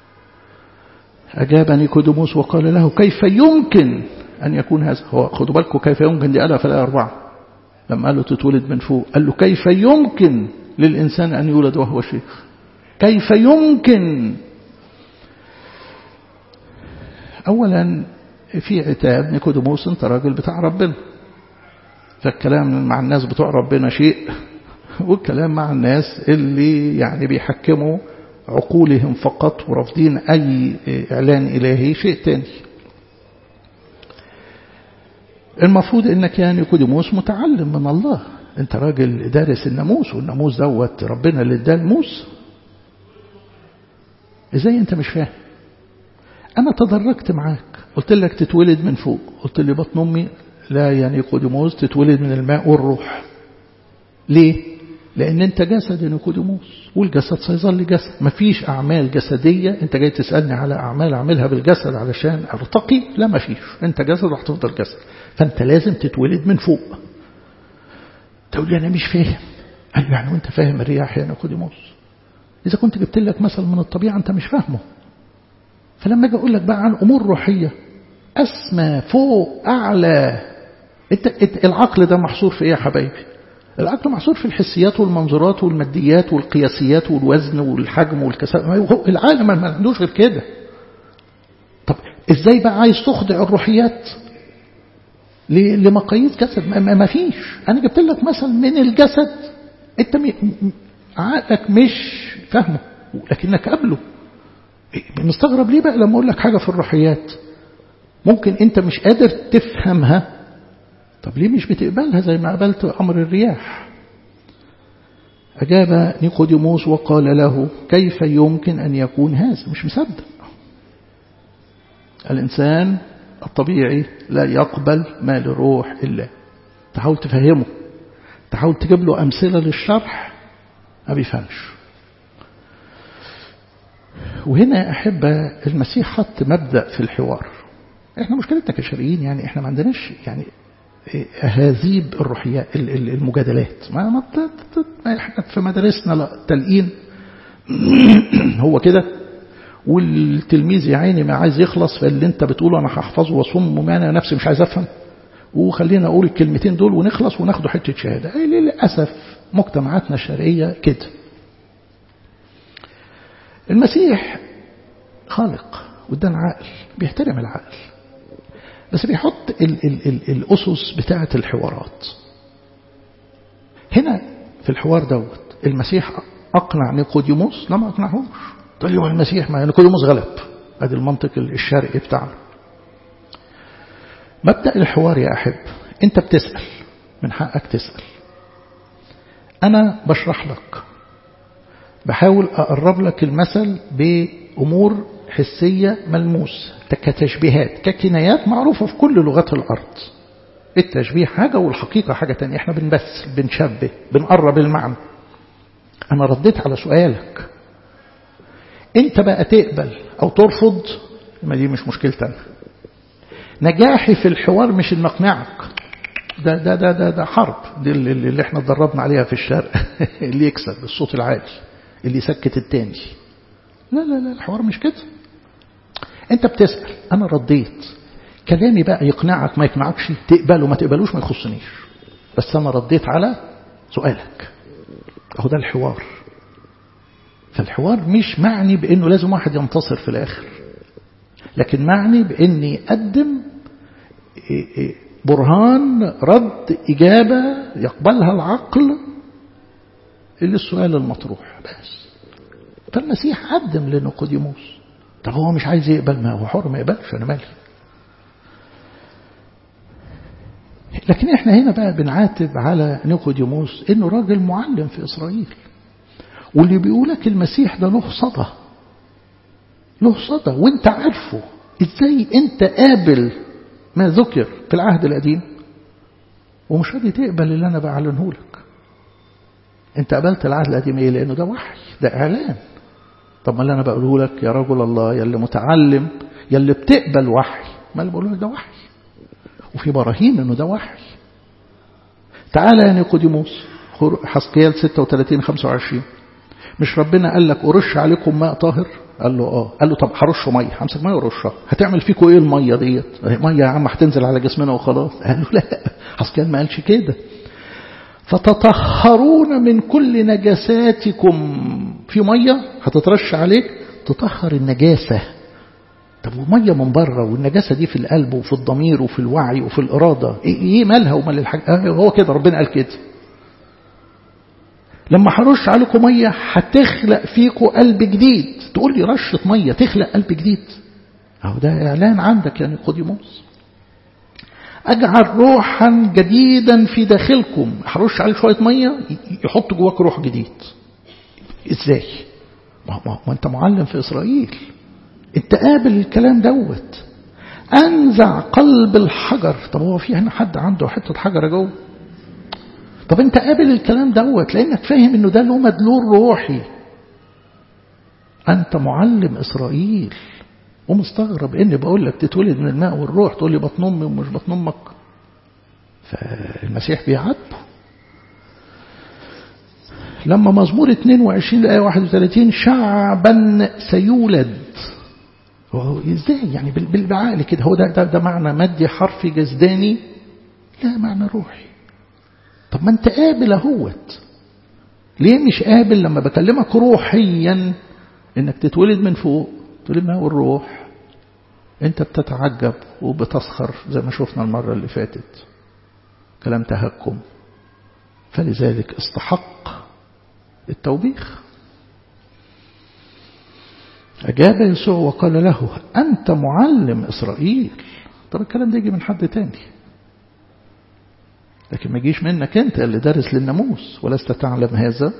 أجاب نيكوديموس وقال له كيف يمكن أن يكون هذا هو خدوا بالكم كيف يمكن دي قالها في الآية أربعة لما قال له تتولد من فوق قال له كيف يمكن للإنسان أن يولد وهو شيخ كيف يمكن أولا في عتاب نيكوديموس أنت راجل بتاع ربنا فالكلام مع الناس بتوع ربنا شيء والكلام مع الناس اللي يعني بيحكموا عقولهم فقط ورافضين أي إعلان إلهي شيء تاني المفروض انك يا نيكوديموس متعلم من الله انت راجل دارس الناموس والناموس دوت ربنا اللي اداه الموس ازاي انت مش فاهم انا تدرجت معاك قلت لك تتولد من فوق قلت لي بطن امي لا يا نيكوديموس تتولد من الماء والروح ليه لان انت جسد يا نيكوديموس والجسد سيظل جسد مفيش اعمال جسديه انت جاي تسالني على اعمال اعملها بالجسد علشان ارتقي لا مفيش انت جسد وهتفضل جسد فانت لازم تتولد من فوق تقول لي انا مش فاهم قال يعني وانت فاهم الرياح يا نيكوديموس اذا كنت جبت لك مثل من الطبيعه انت مش فاهمه فلما اجي اقول لك بقى عن امور روحيه اسمى فوق اعلى انت العقل ده محصور في ايه يا حبايبي العقل محصور في الحسيات والمنظورات والماديات والقياسيات والوزن والحجم والكثافه العالم ما عندوش غير كده طب ازاي بقى عايز تخضع الروحيات لمقاييس جسد ما فيش انا جبت لك مثل من الجسد انت عقلك مش فاهمه لكنك قبله مستغرب ليه بقى لما اقول لك حاجه في الروحيات ممكن انت مش قادر تفهمها طب ليه مش بتقبلها زي ما قبلت أمر الرياح أجاب نيقوديموس وقال له كيف يمكن أن يكون هذا مش مصدق الإنسان الطبيعي لا يقبل ما لروح الله تحاول تفهمه تحاول تجيب له أمثلة للشرح ما بيفهمش وهنا أحب المسيح حط مبدأ في الحوار احنا مشكلتنا كشرقيين يعني احنا ما عندناش يعني أهاذيب الروحيات المجادلات ما ما احنا في مدارسنا لا تلقين هو كده والتلميذ يا عيني ما عايز يخلص فاللي انت بتقوله انا هحفظه واصم انا نفسي مش عايز افهم وخلينا اقول الكلمتين دول ونخلص وناخده حته شهاده للاسف مجتمعاتنا الشرقيه كده المسيح خالق وادانا عقل بيحترم العقل بس بيحط ال ال ال الأسس بتاعة الحوارات هنا في الحوار دوت المسيح أقنع نيقوديموس لا ما أقنعهوش تقول لي المسيح ما نيقوديموس غلب ادي المنطق الشرقي بتاعنا مبدأ الحوار يا أحب أنت بتسأل من حقك تسأل أنا بشرح لك بحاول أقرب لك المثل بأمور حسية ملموس كتشبيهات ككنايات معروفة في كل لغات الأرض التشبيه حاجة والحقيقة حاجة تانية احنا بنبس بنشبه بنقرب المعنى أنا رديت على سؤالك أنت بقى تقبل أو ترفض ما دي مش مشكلتنا نجاحي في الحوار مش ان اقنعك ده ده ده ده, ده حرب دي اللي, اللي احنا اتدربنا عليها في الشرق اللي يكسب الصوت العالي اللي يسكت التاني لا لا لا الحوار مش كده انت بتسأل انا رديت كلامي بقى يقنعك ما يقنعكش تقبله ما تقبلوش ما يخصنيش بس انا رديت على سؤالك اهو ده الحوار فالحوار مش معني بانه لازم واحد ينتصر في الاخر لكن معني باني اقدم برهان رد اجابه يقبلها العقل للسؤال المطروح بس فالمسيح قدم لنيقوديموس طب هو مش عايز يقبل ما هو حر ما يقبلش انا مالي لكن احنا هنا بقى بنعاتب على نيقوديموس انه راجل معلم في اسرائيل واللي بيقولك المسيح ده له صدى له صدى وانت عارفه ازاي انت قابل ما ذكر في العهد القديم ومش راضي تقبل اللي انا بعلنه لك انت قبلت العهد القديم ايه لانه ده وحي ده اعلان طب ما اللي انا بقوله لك يا رجل الله يا اللي متعلم يا اللي بتقبل وحي ما اللي بقوله لك ده وحي وفي براهين انه ده وحي تعالى يا نيقوديموس حسقيال 36 25 مش ربنا قال لك أرش عليكم ماء طاهر قال له اه قال له طب هرشه ميه همسك ميه ورشها هتعمل فيكم ايه الميه ديت ميه يا عم هتنزل على جسمنا وخلاص قال له لا حسقيال ما قالش كده فتطهرون من كل نجاساتكم في ميه هتترش عليك تطهر النجاسه طب وميه من بره والنجاسه دي في القلب وفي الضمير وفي الوعي وفي الاراده ايه, إيه مالها ومال الحاجه آه هو كده ربنا قال كده لما هرش عليكم ميه هتخلق فيكم قلب جديد تقول لي رشه ميه تخلق قلب جديد اهو ده اعلان عندك يعني نيقوديموس اجعل روحا جديدا في داخلكم هرش عليك شويه ميه يحط جواك روح جديد ازاي ما, ما, ما انت معلم في اسرائيل انت قابل الكلام دوت انزع قلب الحجر طب هو في هنا حد عنده حته حجره جوه طب انت قابل الكلام دوت لانك فاهم انه ده له مدلول روحي انت معلم اسرائيل ومستغرب اني بقول لك تتولد من الماء والروح تقول لي بطن امي ومش بطن امك فالمسيح بيعاتبه لما مزمور 22 الآية 31 شعبا سيولد وهو ازاي يعني بالعقل كده هو ده, ده, ده معنى مادي حرفي جسداني لا معنى روحي طب ما انت قابل اهوت ليه مش قابل لما بكلمك روحيا انك تتولد من فوق تقول ما هو الروح انت بتتعجب وبتسخر زي ما شفنا المرة اللي فاتت كلام تهكم فلذلك استحق التوبيخ أجاب يسوع وقال له أنت معلم إسرائيل طب الكلام ده يجي من حد تاني لكن ما يجيش منك أنت اللي دارس للناموس ولست تعلم هذا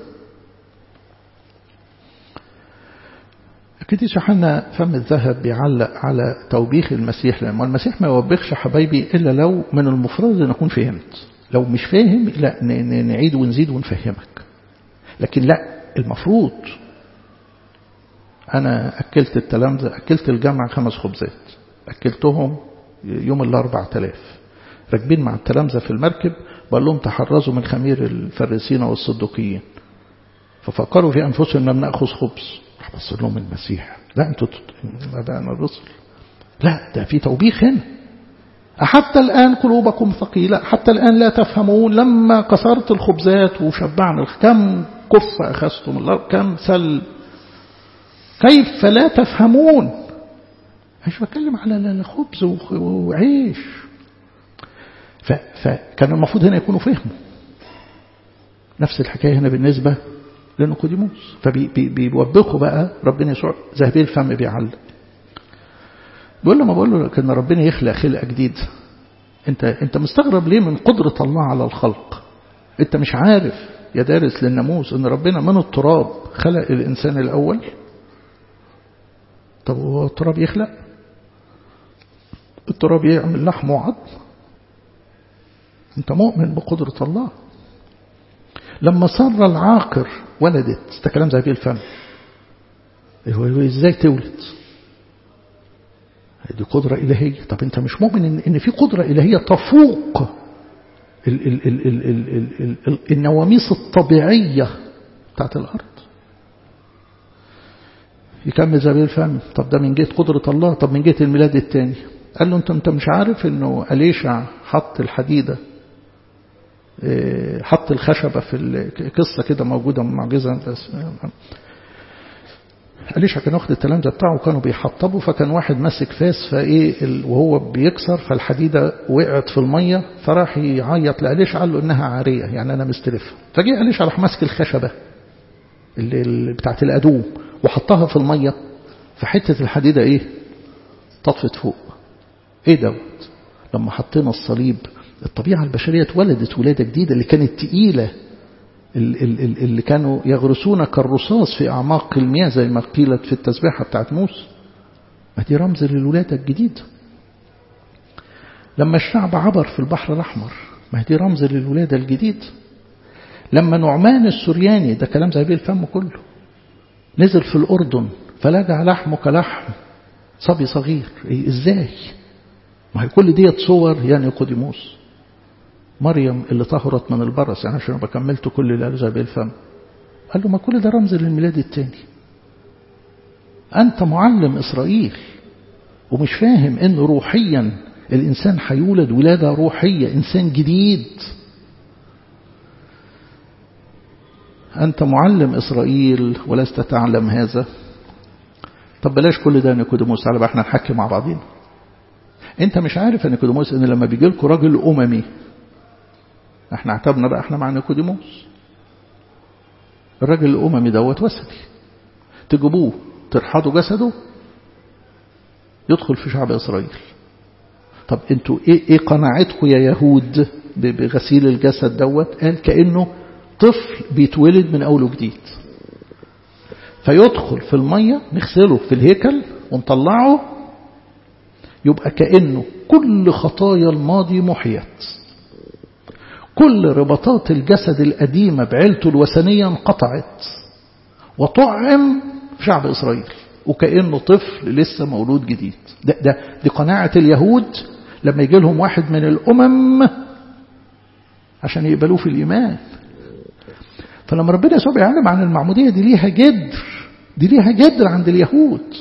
القديس يوحنا فم الذهب بيعلق على توبيخ المسيح لما المسيح ما يوبخش حبايبي إلا لو من المفروض أن أكون فهمت لو مش فاهم لا نعيد ونزيد ونفهمك لكن لا المفروض أنا أكلت التلامذة أكلت الجامعة خمس خبزات أكلتهم يوم الأربع تلاف راكبين مع التلامذة في المركب بقول لهم تحرزوا من خمير الفريسين والصدوقيين ففكروا في أنفسهم لم نأخذ خبز بص لهم المسيح لا أنتوا أنا الرسل لا ده في توبيخ هنا حتى الآن قلوبكم ثقيلة حتى الآن لا تفهمون لما كسرت الخبزات وشبعنا كم كف أخذتم الله كم سل كيف لا تفهمون مش بتكلم على الخبز وعيش فكان المفروض هنا يكونوا فهموا نفس الحكاية هنا بالنسبة لنيقوديموس فبيوبخوا بقى ربنا يسوع ذهبي الفم بيعلم بيقول له ما بقول له ان ربنا يخلق خلقه جديد انت انت مستغرب ليه من قدره الله على الخلق انت مش عارف يا دارس للناموس ان ربنا من التراب خلق الانسان الاول طب هو التراب يخلق التراب يعمل لحم وعظم انت مؤمن بقدره الله لما صر العاقر ولدت ده كلام زي الفم هو ازاي تولد دي قدرة إلهية طب أنت مش مؤمن إن, إن في قدرة إلهية تفوق ال ال ال ال ال ال ال النواميس الطبيعية بتاعت الأرض يكمل زي الفم طب ده من جهة قدرة الله طب من جهة الميلاد الثاني قال له أنت أنت مش عارف إنه أليشع حط الحديدة حط الخشبة في القصة كده موجودة معجزة أليشع كان واخد التلامذة بتاعه وكانوا بيحطبوا فكان واحد ماسك فاس فايه وهو بيكسر فالحديده وقعت في الميه فراح يعيط لأليشع قال له انها عاريه يعني انا مستلفها فجه أليشع راح ماسك الخشبه اللي, اللي بتاعت الادوم وحطها في الميه فحته الحديده ايه طفت فوق ايه دوت لما حطينا الصليب الطبيعه البشريه اتولدت ولاده جديده اللي كانت تقيله اللي كانوا يغرسون كالرصاص في أعماق المياه زي ما قيلت في التسبيحة بتاعت موسى ما دي رمز للولادة الجديدة لما الشعب عبر في البحر الأحمر ما دي رمز للولادة الجديدة لما نعمان السرياني ده كلام زي الفم كله نزل في الأردن فلجع لحمه كلحم صبي صغير إيه ازاي ما هي كل ديت صور يعني قديموس مريم اللي طهرت من البرص يعني عشان بكملت كل اللي قاله زي الفم قال له ما كل ده رمز للميلاد الثاني أنت معلم إسرائيل ومش فاهم إن روحيا الإنسان هيولد ولادة روحية إنسان جديد أنت معلم إسرائيل ولست تعلم هذا طب بلاش كل ده نيكوديموس تعالى بقى احنا نحكي مع بعضين انت مش عارف يا نيكوديموس ان لما بيجي لكم راجل اممي احنا اعتبنا بقى احنا مع نيكوديموس الراجل الاممي دوت وثني تجيبوه ترحضوا جسده يدخل في شعب اسرائيل طب انتوا ايه, ايه قناعتكم يا يهود بغسيل الجسد دوت قال كانه طفل بيتولد من اول وجديد فيدخل في الميه نغسله في الهيكل ونطلعه يبقى كانه كل خطايا الماضي محيت كل رباطات الجسد القديمة بعيلته الوثنية انقطعت وطعم في شعب إسرائيل وكأنه طفل لسه مولود جديد ده, ده دي قناعة اليهود لما يجي لهم واحد من الأمم عشان يقبلوه في الإيمان فلما ربنا يسوع بيعلم عن المعمودية دي ليها جدر دي ليها جدر عند اليهود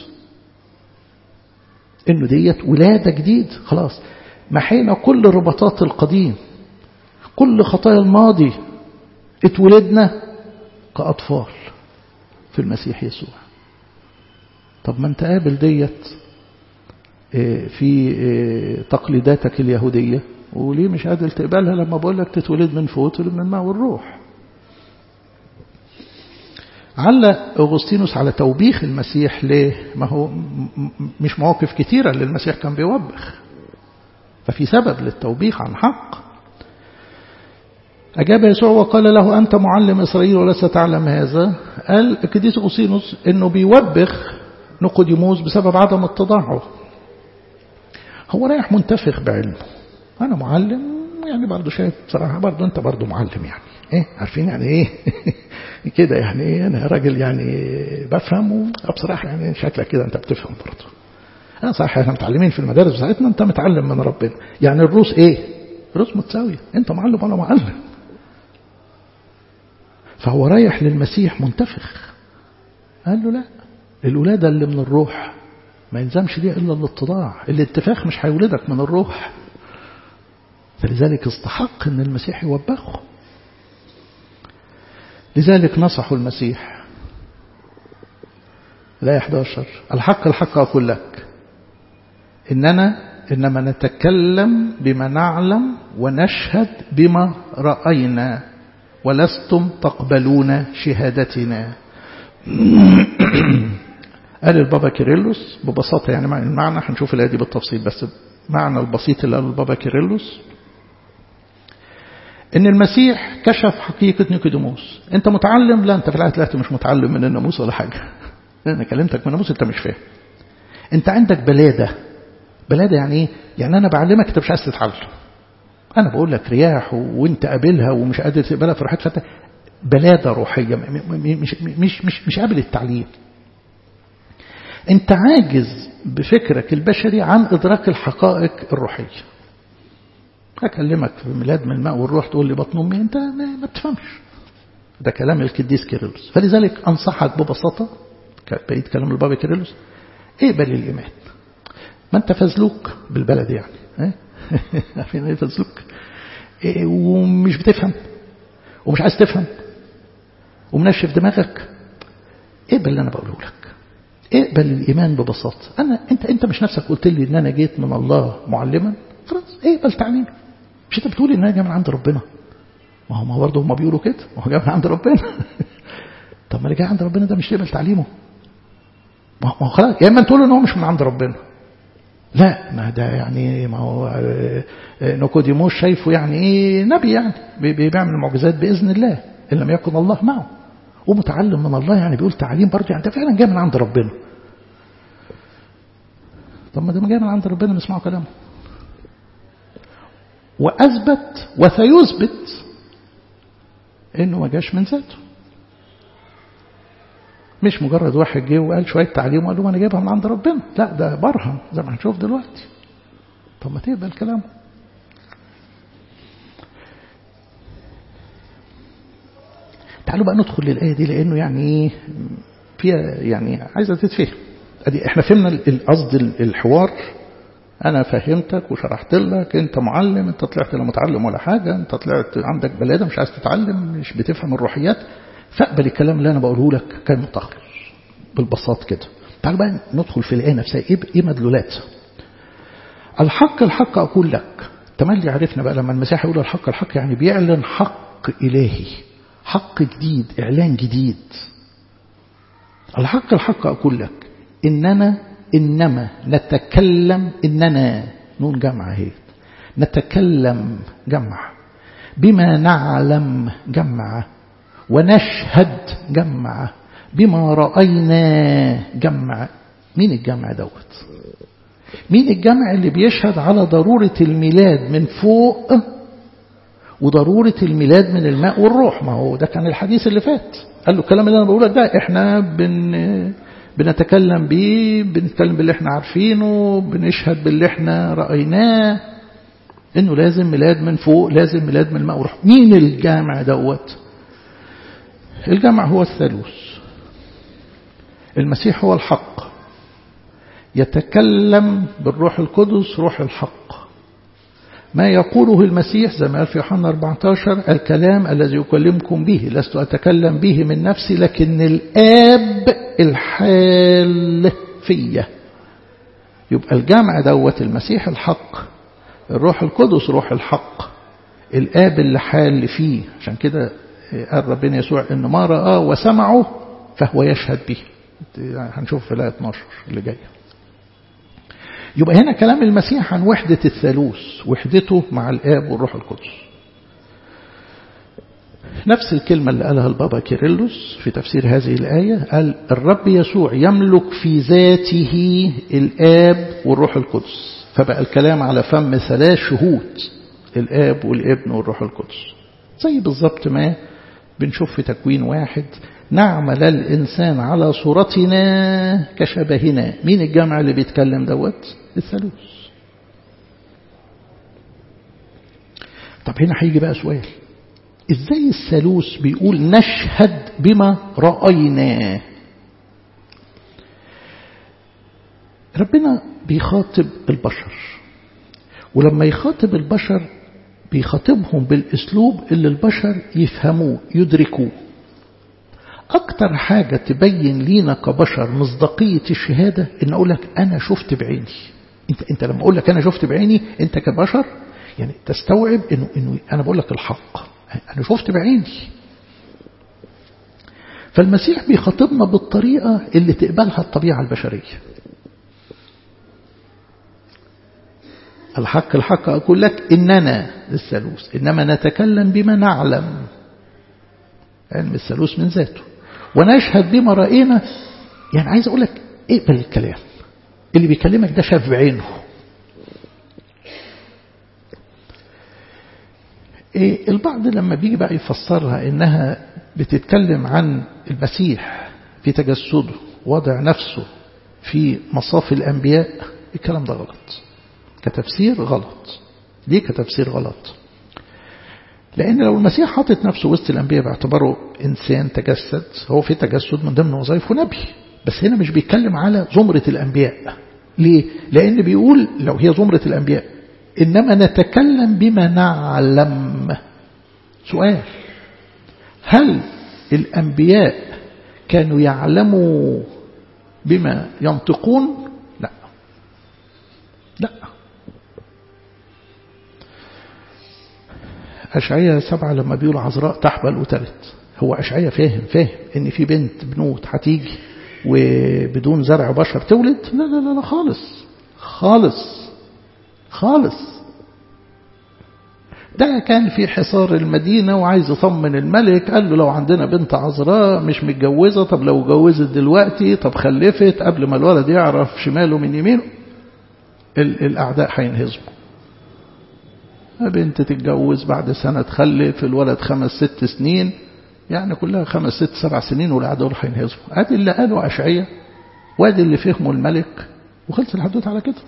انه ديت ولادة جديد خلاص محينا كل رباطات القديم كل خطايا الماضي اتولدنا كأطفال في المسيح يسوع طب ما انت قابل ديت في تقليداتك اليهودية وليه مش قادر تقبلها لما بقول لك تتولد من فوق تولد من الماء والروح عل أغسطينوس على توبيخ المسيح ليه ما هو مش مواقف كتيرة اللي المسيح كان بيوبخ ففي سبب للتوبيخ عن حق أجاب يسوع وقال له أنت معلم إسرائيل ولست تعلم هذا قال القديس أوسينوس أنه بيوبخ نقوديموس بسبب عدم اتضاعه هو رايح منتفخ بعلمه أنا معلم يعني برضه شايف بصراحة برضه أنت برضه معلم يعني إيه عارفين يعني إيه كده يعني إيه أنا راجل يعني بفهم بصراحة يعني شكلك كده أنت بتفهم برضه أنا صحيح إحنا متعلمين في المدارس بتاعتنا أنت متعلم من ربنا يعني الروس إيه الروس متساوية أنت معلم وأنا معلم فهو رايح للمسيح منتفخ قال له لا الولادة اللي من الروح ما يلزمش ليها إلا الاتضاع الاتفاخ مش هيولدك من الروح فلذلك استحق أن المسيح يوبخه لذلك نصحوا المسيح لا 11 الحق الحق أقول لك إننا إنما نتكلم بما نعلم ونشهد بما رأينا ولستم تقبلون شهادتنا قال البابا كيرلس ببساطة يعني المعنى هنشوف الآية دي بالتفصيل بس معنى البسيط اللي قاله البابا كيرلس ان المسيح كشف حقيقة نيكوديموس انت متعلم لا انت في الحقيقة طلعت مش متعلم من الناموس ولا حاجة انا كلمتك من الناموس انت مش فاهم انت عندك بلادة بلادة يعني ايه يعني انا بعلمك انت مش عايز تتعلم انا بقول لك رياح وانت قابلها ومش قادر تقبلها في روحك فانت بلادة روحية مش مش مش مش قابل التعليم انت عاجز بفكرك البشري عن ادراك الحقائق الروحيه أكلمك في ميلاد من الماء والروح تقول لي بطن أمي أنت ما بتفهمش ده كلام القديس كيرلس فلذلك أنصحك ببساطة بقيت كلام البابا كيرلس اقبل الإيمان ما أنت فزلوك بالبلد يعني عارفين ايه فزلوك إيه ومش بتفهم ومش عايز تفهم ومنشف دماغك اقبل اللي أنا بقوله لك اقبل الإيمان ببساطة أنا أنت أنت مش نفسك قلت لي إن أنا جيت من الله معلما خلاص اقبل تعليمي مش انت بتقول ان انا جاي من عند ربنا ما هو ما برضه هم بيقولوا كده ما هو جاي من عند ربنا طب ما اللي جاي عند ربنا ده مش يقبل تعليمه ما هو خلاص يا اما تقول ان هو مش من عند ربنا لا ما ده يعني ما هو نيكوديموس شايفه يعني ايه نبي يعني بيعمل معجزات باذن الله ان لم يكن الله معه ومتعلم من الله يعني بيقول تعليم برضه يعني ده فعلا جاي من عند ربنا طب ما ده جاي من عند ربنا نسمعوا كلامه وأثبت وسيثبت إنه ما جاش من ذاته مش مجرد واحد جه وقال شوية تعليم وقال له أنا جايبها من عند ربنا لا ده برهن زي ما هنشوف دلوقتي طب ما تقبل كلامه تعالوا بقى ندخل للآية دي لأنه يعني فيها يعني عايزة تتفهم أدي احنا فهمنا قصد الحوار أنا فهمتك وشرحت لك أنت معلم أنت طلعت لا متعلم ولا حاجة أنت طلعت عندك بلادة مش عايز تتعلم مش بتفهم الروحيات فاقبل الكلام اللي أنا بقوله لك كمتأخر بالبساط كده تعال بقى ندخل في الآية نفسها إيه, إيه مدلولات الحق الحق أقول لك تملي عرفنا بقى لما المسيح يقول الحق الحق يعني بيعلن حق إلهي حق جديد إعلان جديد الحق الحق أقول لك إننا إنما نتكلم إننا نون جمع هي نتكلم جمع بما نعلم جمع ونشهد جمع بما رأينا جمع مين الجمع دوت مين الجمع اللي بيشهد على ضرورة الميلاد من فوق وضرورة الميلاد من الماء والروح ما هو ده كان الحديث اللي فات قال له الكلام اللي أنا بقوله ده احنا بن بنتكلم بيه بنتكلم باللي احنا عارفينه بنشهد باللي احنا رأيناه انه لازم ميلاد من فوق لازم ميلاد من الماء والروح مين الجامع دوت الجامع هو الثالوث المسيح هو الحق يتكلم بالروح القدس روح الحق ما يقوله المسيح زي ما قال في يوحنا 14 الكلام الذي يكلمكم به لست أتكلم به من نفسي لكن الآب الحال فيا يبقى الجمع دوت المسيح الحق الروح القدس روح الحق الآب اللي حال فيه عشان كده قال ربنا يسوع إن ما رآه وسمعه فهو يشهد به هنشوف في الآية 12 اللي جايه يبقى هنا كلام المسيح عن وحدة الثالوث وحدته مع الآب والروح القدس نفس الكلمة اللي قالها البابا كيرلس في تفسير هذه الآية قال الرب يسوع يملك في ذاته الآب والروح القدس فبقى الكلام على فم ثلاث شهود الآب والابن والروح القدس زي بالظبط ما بنشوف في تكوين واحد نعمل الإنسان على صورتنا كشبهنا مين الجامع اللي بيتكلم دوت الثالوث طب هنا هيجي بقى سؤال ازاي الثالوث بيقول نشهد بما رأينا ربنا بيخاطب البشر ولما يخاطب البشر بيخاطبهم بالاسلوب اللي البشر يفهموه يدركوه أكتر حاجة تبين لينا كبشر مصداقية الشهادة إن أقول لك أنا شفت بعيني أنت, أنت لما أقول لك أنا شفت بعيني أنت كبشر يعني تستوعب إنه, إنه أنا بقول لك الحق أنا شفت بعيني فالمسيح بيخاطبنا بالطريقة اللي تقبلها الطبيعة البشرية الحق الحق أقول لك إننا الثالوث إنما نتكلم بما نعلم علم الثالوث من ذاته ونشهد بما رأينا يعني عايز أقول لك اقبل الكلام اللي بيكلمك ده شاف بعينه إيه البعض لما بيجي بقى يفسرها إنها بتتكلم عن المسيح في تجسده وضع نفسه في مصاف الأنبياء الكلام ده غلط كتفسير غلط ليه كتفسير غلط لأن لو المسيح حاطط نفسه وسط الأنبياء باعتباره إنسان تجسد هو في تجسد من ضمن وظائفه نبي بس هنا مش بيتكلم على زمرة الأنبياء ليه؟ لأن بيقول لو هي زمرة الأنبياء إنما نتكلم بما نعلم سؤال هل الأنبياء كانوا يعلموا بما ينطقون لا لا أشعية سبعة لما بيقول عذراء تحبل وتلت هو أشعية فاهم فاهم إن في بنت بنوت هتيجي وبدون زرع بشر تولد لا لا لا, لا خالص خالص خالص ده كان في حصار المدينة وعايز يطمن الملك قال له لو عندنا بنت عذراء مش متجوزة طب لو جوزت دلوقتي طب خلفت قبل ما الولد يعرف شماله من يمينه الأعداء هينهزموا بنت تتجوز بعد سنة تخلف الولد خمس ست سنين يعني كلها خمس ست سبع سنين والأعداء هينهزموا ادي اللي قاله أشعية وادي اللي فهمه الملك وخلص الحدوث على كده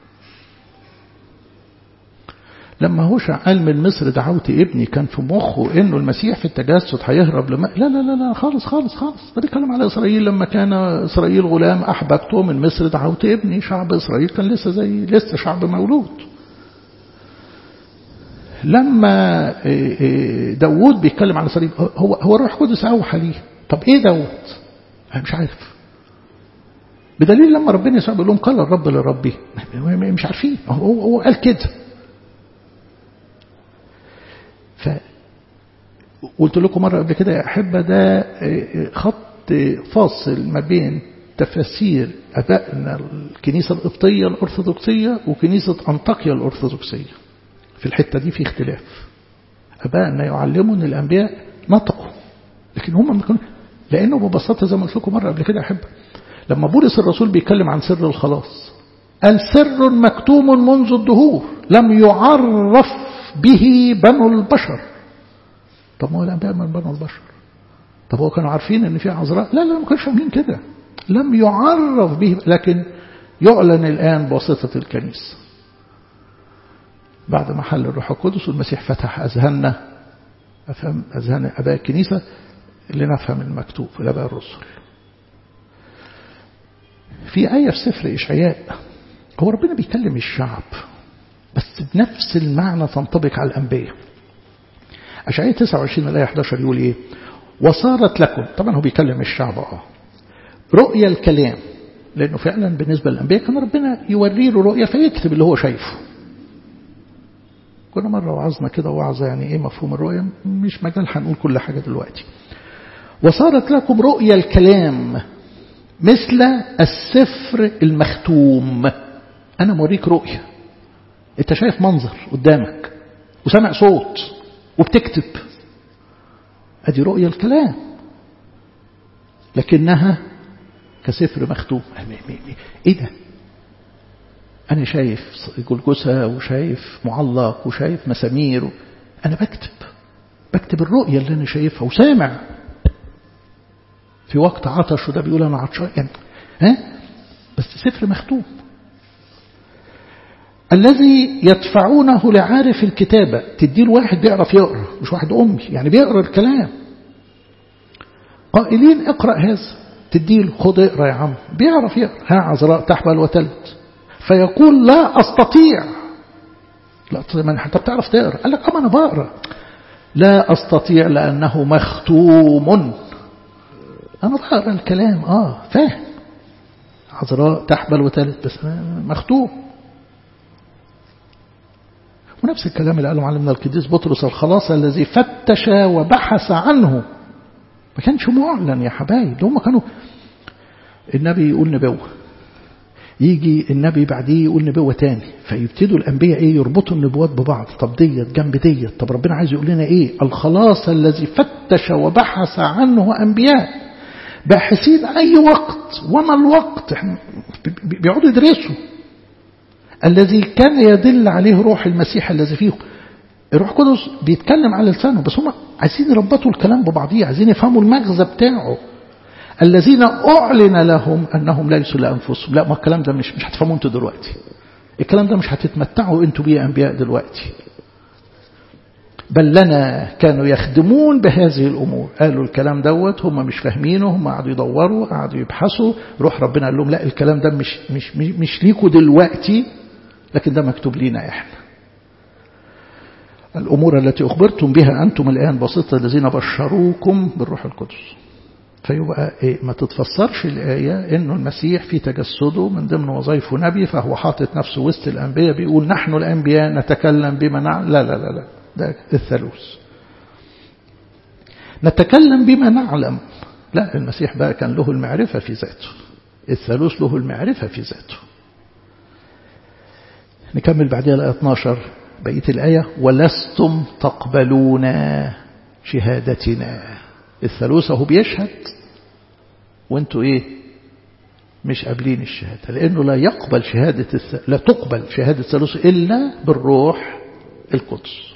لما هوشع قال من مصر دعوت ابني كان في مخه انه المسيح في التجسد هيهرب لما لا لا لا لا خالص خالص خالص ده بيتكلم على اسرائيل لما كان اسرائيل غلام احببته من مصر دعوت ابني شعب اسرائيل كان لسه زي لسه شعب مولود لما داوود بيتكلم عن اسرائيل هو هو الروح القدس اوحى ليه طب ايه داوود انا مش عارف بدليل لما ربنا يسوع بيقول لهم قال الرب لربي مش عارفين هو هو قال كده ف قلت لكم مرة قبل كده يا أحبة ده خط فاصل ما بين تفاسير أبائنا الكنيسة القبطية الأرثوذكسية وكنيسة أنطاكيا الأرثوذكسية في الحتة دي في اختلاف أبائنا يعلموا أن الأنبياء نطقوا لكن هم ما كانوا لأنه ببساطة زي ما قلت لكم مرة قبل كده أحب لما بولس الرسول بيتكلم عن سر الخلاص قال سر مكتوم منذ الدهور لم يعرف به بنو البشر طب ما هو الأنبياء من بنو البشر طب هو كانوا عارفين ان في عذراء لا لا ما كانوش فاهمين كده لم يعرف به لكن يعلن الآن بواسطة الكنيسة بعد ما حل الروح القدس والمسيح فتح أذهاننا أفهم أذهان أباء الكنيسة لنفهم المكتوب لأباء الرسل في آية في سفر إشعياء هو ربنا بيكلم الشعب بس بنفس المعنى تنطبق على الأنبياء أشعياء 29 الآية 11 يقول إيه وصارت لكم طبعا هو بيكلم الشعب اه رؤيا الكلام لأنه فعلا بالنسبة للأنبياء كان ربنا يوري له رؤيا فيكتب اللي هو شايفه كنا مرة وعظنا كده وعظة يعني إيه مفهوم الرؤيا مش مجال هنقول كل حاجة دلوقتي وصارت لكم رؤيا الكلام مثل السفر المختوم أنا موريك رؤيا أنت شايف منظر قدامك وسامع صوت وبتكتب أدي رؤيا الكلام لكنها كسفر مختوم إيه ده أنا شايف جلجسة وشايف معلق وشايف مسامير أنا بكتب بكتب الرؤية اللي أنا شايفها وسامع في وقت عطش وده بيقول أنا عطشان يعني ها بس سفر مختوم الذي يدفعونه لعارف الكتابة تديه واحد بيعرف يقرأ مش واحد أمي يعني بيقرأ الكلام قائلين اقرأ هذا تديله خد اقرأ يا عم بيعرف يقرأ ها عذراء تحبل وتلت فيقول لا أستطيع لا ما انت بتعرف تقرأ قال لك أما أنا بقرأ لا أستطيع لأنه مختوم أنا بقرأ الكلام آه فاهم عذراء تحبل وتلت بس مختوم ونفس الكلام اللي قاله معلمنا القديس بطرس الخلاص الذي فتش وبحث عنه ما كانش معلن يا حبايب هم كانوا النبي يقول نبوة يجي النبي بعديه يقول نبوة تاني فيبتدوا الأنبياء إيه يربطوا النبوات ببعض طب ديت جنب ديت طب ربنا عايز يقول لنا إيه الخلاص الذي فتش وبحث عنه أنبياء باحثين أي وقت وما الوقت بيقعدوا يدرسوا الذي كان يدل عليه روح المسيح الذي فيه الروح القدس بيتكلم على لسانه بس هم عايزين يربطوا الكلام ببعضيه عايزين يفهموا المغزى بتاعه الذين أعلن لهم أنهم ليسوا لأنفسهم لا ما الكلام ده مش مش هتفهموا انتوا دلوقتي الكلام ده مش هتتمتعوا انتوا بيه أنبياء دلوقتي بل لنا كانوا يخدمون بهذه الأمور قالوا الكلام دوت هم مش فاهمينه هم قعدوا يدوروا قعدوا يبحثوا روح ربنا قال لهم لا الكلام ده مش مش مش, مش ليكوا دلوقتي لكن ده مكتوب لينا احنا الأمور التي أخبرتم بها أنتم الآن بسيطة الذين بشروكم بالروح القدس فيبقى إيه ما تتفسرش الآية إنه المسيح في تجسده من ضمن وظائفه نبي فهو حاطط نفسه وسط الأنبياء بيقول نحن الأنبياء نتكلم بما نعلم لا لا لا لا ده الثالوث نتكلم بما نعلم لا المسيح بقى كان له المعرفة في ذاته الثالوث له المعرفة في ذاته نكمل بعدها الآية 12 بقية الآية ولستم تقبلون شهادتنا الثالوث هو بيشهد وانتوا ايه مش قابلين الشهادة لأنه لا يقبل شهادة الث... لا تقبل شهادة الثالوث إلا بالروح القدس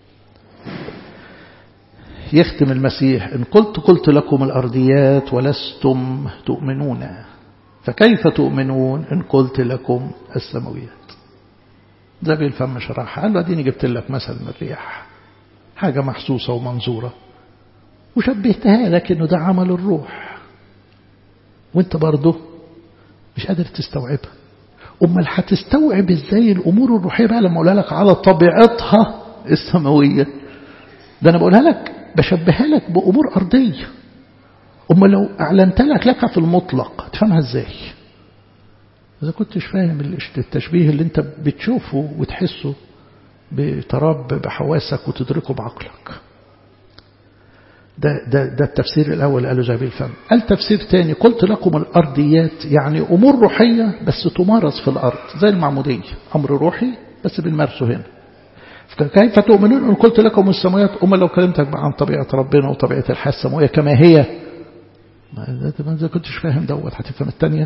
يختم المسيح إن قلت قلت لكم الأرضيات ولستم تؤمنون فكيف تؤمنون إن قلت لكم السماويات ده بالفم شرحها قال له اديني جبت لك مثل من الرياح حاجة محسوسة ومنظورة وشبهتها لك انه ده عمل الروح وانت برضه مش قادر تستوعبها امال هتستوعب ازاي الامور الروحيه بقى لما اقولها لك على طبيعتها السماويه ده انا بقولها لك بشبهها لك بامور ارضيه امال لو اعلنت لك لك في المطلق تفهمها ازاي إذا كنتش فاهم التشبيه اللي أنت بتشوفه وتحسه بتراب بحواسك وتدركه بعقلك ده, ده, ده التفسير الأول قاله زي بالفم قال تفسير تاني قلت لكم الأرضيات يعني أمور روحية بس تمارس في الأرض زي المعمودية أمر روحي بس بنمارسه هنا كيف تؤمنون أن قلت لكم السماوات أما لو كلمتك عن طبيعة ربنا وطبيعة الحياة السماوية كما هي ما إذا كنتش فاهم دوت هتفهم الثانية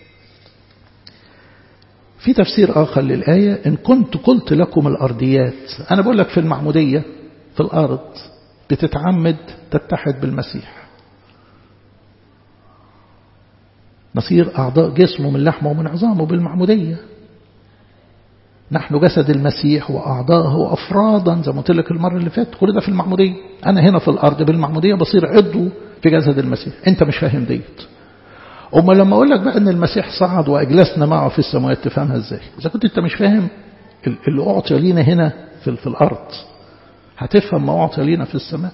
في تفسير آخر للآية إن كنت قلت لكم الأرضيات أنا بقول لك في المعمودية في الأرض بتتعمد تتحد بالمسيح نصير أعضاء جسمه من لحمه ومن عظامه بالمعمودية نحن جسد المسيح وأعضاءه أفرادا زي ما قلت لك المرة اللي فاتت كل ده في المعمودية أنا هنا في الأرض بالمعمودية بصير عضو في جسد المسيح أنت مش فاهم ديت أما لما أقول لك بقى أن المسيح صعد وأجلسنا معه في السماوات تفهمها إزاي إذا كنت أنت مش فاهم اللي أعطي لينا هنا في, في الأرض هتفهم ما أعطي لينا في السماء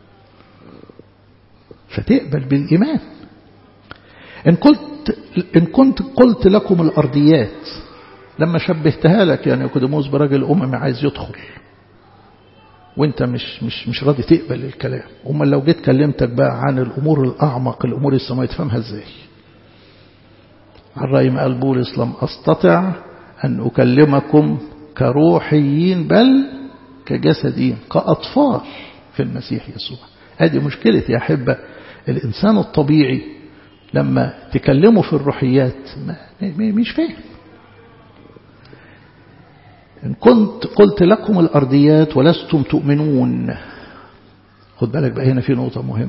فتقبل بالإيمان إن قلت إن كنت قلت لكم الأرضيات لما شبهتها لك يعني كدموس براجل أممي عايز يدخل وانت مش مش مش راضي تقبل الكلام امال لو جيت كلمتك بقى عن الامور الاعمق الامور السماويه تفهمها ازاي عن رأي ما قال بولس لم استطع ان اكلمكم كروحيين بل كجسديين كاطفال في المسيح يسوع هذه مشكله يا احبه الانسان الطبيعي لما تكلمه في الروحيات مش فاهم إن كنت قلت لكم الأرضيات ولستم تؤمنون خد بالك بقى هنا في نقطة مهمة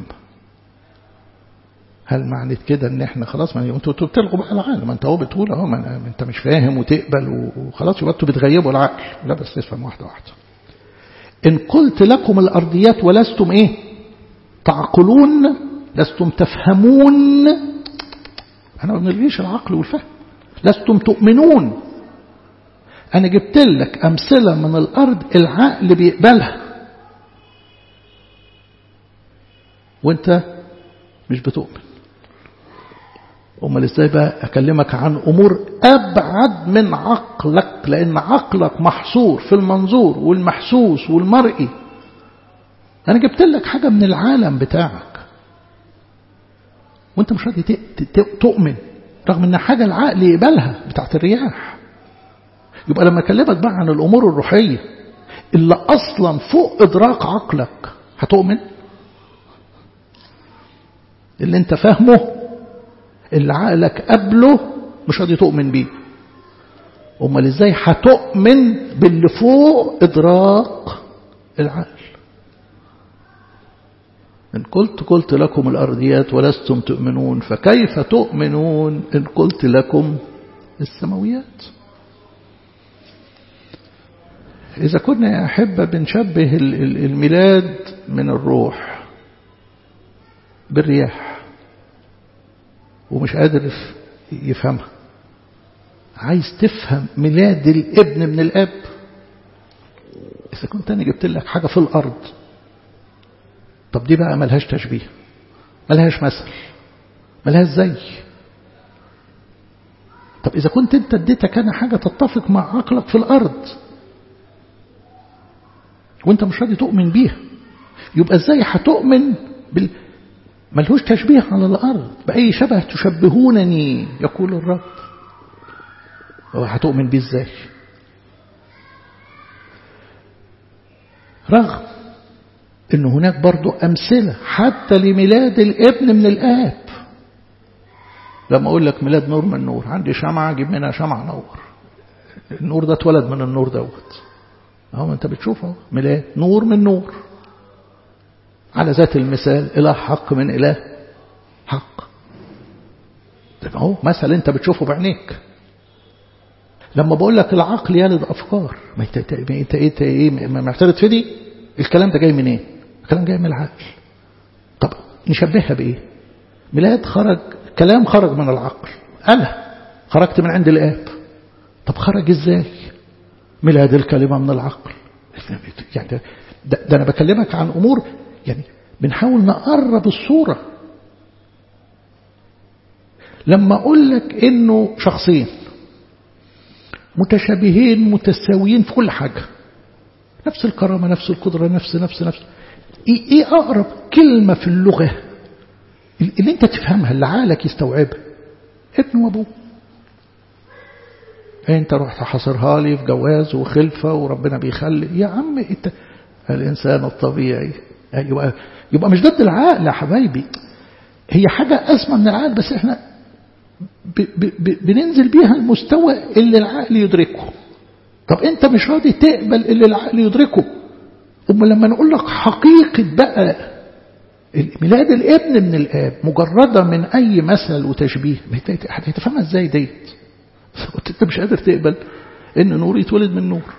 هل معنى كده ان احنا خلاص ما انتوا بتلغوا بقى العقل ما انت هو بتقول اهو ما انت مش فاهم وتقبل وخلاص يبقى انتوا بتغيبوا العقل لا بس تفهم واحده واحده ان قلت لكم الارضيات ولستم ايه تعقلون لستم تفهمون انا ما بنلغيش العقل والفهم لستم تؤمنون أنا جبت لك أمثلة من الأرض العقل بيقبلها وأنت مش بتؤمن امال ازاي بقى اكلمك عن امور ابعد من عقلك لان عقلك محصور في المنظور والمحسوس والمرئي انا جبت لك حاجه من العالم بتاعك وانت مش راضي تؤمن رغم ان حاجه العقل يقبلها بتاعت الرياح يبقى لما اكلمك بقى عن الامور الروحيه اللي اصلا فوق ادراك عقلك هتؤمن اللي انت فاهمه اللي عقلك قبله مش راضي تؤمن بيه امال ازاي هتؤمن باللي فوق ادراك العقل إن قلت قلت لكم الأرضيات ولستم تؤمنون فكيف تؤمنون إن قلت لكم السماويات إذا كنا يا أحبة بنشبه الميلاد من الروح بالرياح ومش قادر يفهمها عايز تفهم ميلاد الابن من الاب إذا كنت أنا جبت لك حاجة في الأرض طب دي بقى ملهاش تشبيه ملهاش مثل ملهاش زي طب إذا كنت أنت اديتك أنا حاجة تتفق مع عقلك في الأرض وأنت مش راضي تؤمن بيها يبقى إزاي هتؤمن بال ملهوش تشبيه على الأرض بأي شبه تشبهونني يقول الرب هتؤمن بيه إزاي رغم ان هناك برضو امثله حتى لميلاد الابن من الاب لما اقول لك ميلاد نور من نور عندي شمعه اجيب منها شمعه نور النور ده اتولد من النور دوت اهو انت بتشوفه ميلاد نور من نور على ذات المثال اله حق من اله حق ده اهو مثل انت بتشوفه بعينيك لما بقول لك العقل يلد افكار ما انت انت انت ايه معترض في دي الكلام ده جاي منين إيه؟ الكلام جاي من العقل طب نشبهها بايه ميلاد خرج كلام خرج من العقل انا خرجت من عند الاب طب خرج ازاي ميلاد الكلمه من العقل يعني ده, ده, ده انا بكلمك عن امور يعني بنحاول نقرب الصوره لما اقول لك انه شخصين متشابهين متساويين في كل حاجه نفس الكرامة نفس القدرة نفس نفس نفس إيه, إيه أقرب كلمة في اللغة اللي أنت تفهمها اللي عقلك يستوعبها ابن وأبوه أنت رحت حصرها لي في جواز وخلفة وربنا بيخلي يا عم أنت الإنسان الطبيعي يبقى, يبقى مش ضد العقل يا حبايبي هي حاجة أسمى من العقل بس احنا ب ب ب بننزل بيها المستوى اللي العقل يدركه طب انت مش راضي تقبل اللي العقل يدركه أما لما نقول لك حقيقة بقى ميلاد الابن من الآب مجردة من أي مثل وتشبيه هتفهمها ازاي ديت انت مش قادر تقبل ان نور يتولد من نور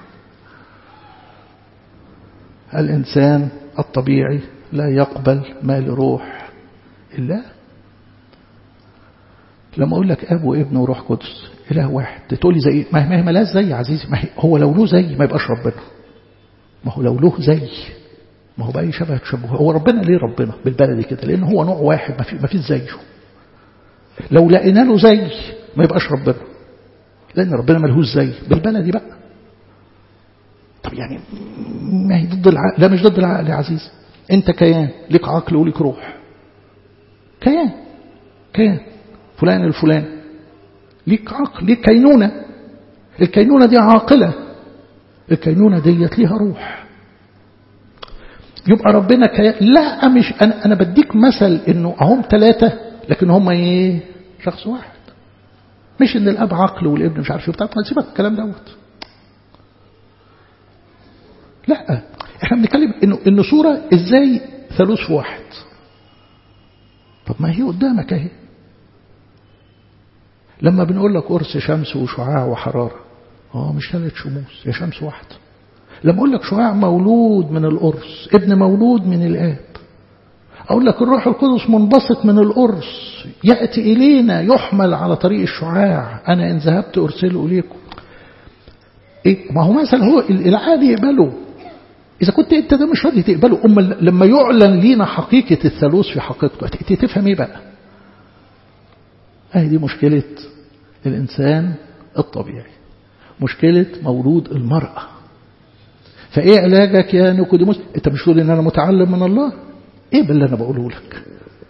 الإنسان الطبيعي لا يقبل ما لروح الله لما أقول لك أب وابن وروح قدس إله واحد تقول لي زي ما هي ملاش زي يا عزيزي ما هي هو لو له زي ما يبقاش ربنا ما هو لو له زي ما هو بأي شبه تشبه هو ربنا ليه ربنا بالبلدي كده لأن هو نوع واحد ما, في ما فيش زيه لو لقينا له زي ما يبقاش ربنا لأن ربنا ملهوش زي بالبلدي بقى طب يعني ما هي ضد العقل لا مش ضد العقل يا عزيز انت كيان ليك عقل وليك روح كيان كيان فلان الفلان ليك عقل ليك كينونة الكينونة دي عاقلة الكينونة ديت ليها روح يبقى ربنا كيان لا مش أنا, أنا بديك مثل إنه هم ثلاثة لكن هم إيه شخص واحد مش إن الأب عقل والابن مش عارف ايه بتاع سيبك الكلام دوت لا احنا بنتكلم انه انه صوره ازاي ثالوث في واحد طب ما هي قدامك اهي لما بنقول لك قرص شمس وشعاع وحراره اه مش ثلاث شموس هي شمس واحده لما اقول لك شعاع مولود من القرص ابن مولود من الاب اقول لك الروح القدس منبسط من القرص ياتي الينا يحمل على طريق الشعاع انا ان ذهبت ارسله اليكم إيه؟ ما هو مثلا هو العادي يقبله إذا كنت أنت ده مش راضي تقبله أما لما يعلن لينا حقيقة الثالوث في حقيقته تفهم إيه بقى اهي دي مشكلة الإنسان الطبيعي مشكلة مولود المرأة فإيه علاجك يا نيكوديموس أنت مش تقول إن أنا متعلم من الله إيه باللي أنا بقوله لك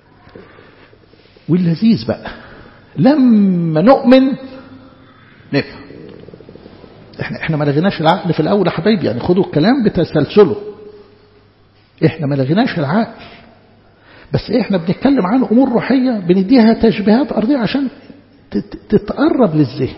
واللذيذ بقى لما نؤمن نفهم احنا احنا ما لغيناش العقل في الاول يا حبايبي يعني خدوا الكلام بتسلسله احنا ما لغيناش العقل بس احنا بنتكلم عن امور روحيه بنديها تشبيهات ارضيه عشان تتقرب للذهن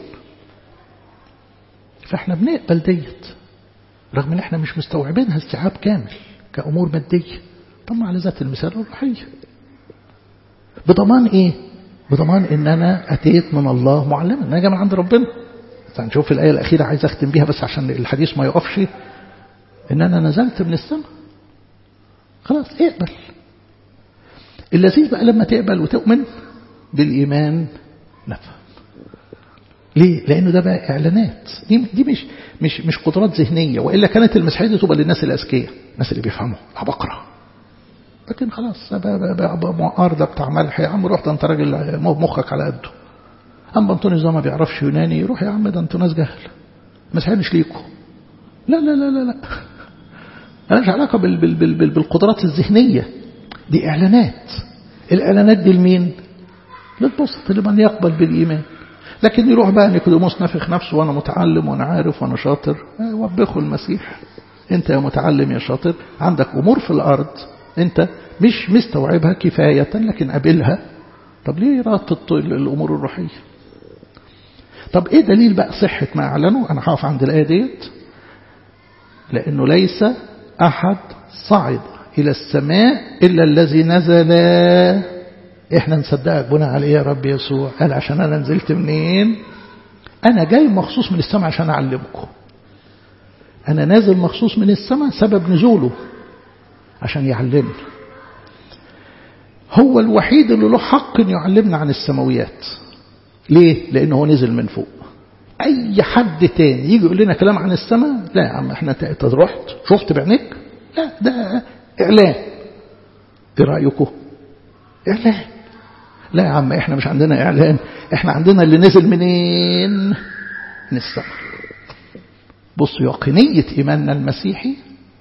فاحنا بنقبل ديت رغم ان احنا مش مستوعبينها استيعاب كامل كامور ماديه طبعا على ذات المثال الروحيه بضمان ايه بضمان ان انا اتيت من الله معلما ان انا جاي من عند ربنا هنشوف الآية الأخيرة عايز أختم بيها بس عشان الحديث ما يقفش إن أنا نزلت من السماء خلاص اقبل اللذيذ بقى لما تقبل وتؤمن بالإيمان نفهم ليه؟ لأنه ده بقى إعلانات دي, دي مش مش مش قدرات ذهنية وإلا كانت المسيحية دي تبقى للناس الأذكياء الناس اللي بيفهموا عبقرة لكن خلاص معارضة بتاع ملح يا عم روح ده أنت راجل مخك على قده أما أنطونيوس ده ما بيعرفش يوناني يروح يا عم ده أنتوا ناس جهل مسيحيين مش ليكوا لا لا لا لا لا مالهاش علاقة بال بال بال بال بالقدرات الذهنية دي إعلانات الإعلانات دي لمين؟ للبسط لمن يقبل بالإيمان لكن يروح بقى نيكوديموس نافخ نفسه وأنا متعلم وأنا عارف وأنا شاطر وبخوا المسيح أنت يا متعلم يا شاطر عندك أمور في الأرض أنت مش مستوعبها كفاية لكن قابلها طب ليه رابط الأمور الروحية طب ايه دليل بقى صحة ما اعلنوا انا هقف عند الآية ديت لانه ليس احد صعد الى السماء الا الذي نزل احنا نصدقك بناء على ايه يا رب يسوع قال عشان انا نزلت منين انا جاي مخصوص من السماء عشان اعلمكم انا نازل مخصوص من السماء سبب نزوله عشان يعلمنا هو الوحيد اللي له حق انه يعلمنا عن السماويات ليه؟ لأنه هو نزل من فوق أي حد تاني يجي يقول لنا كلام عن السماء لا يا عم احنا انت رحت شفت بعينيك لا ده إعلان ايه رأيكم إعلان لا يا عم احنا مش عندنا إعلان احنا عندنا اللي نزل منين من السماء بصوا يقينية إيماننا المسيحي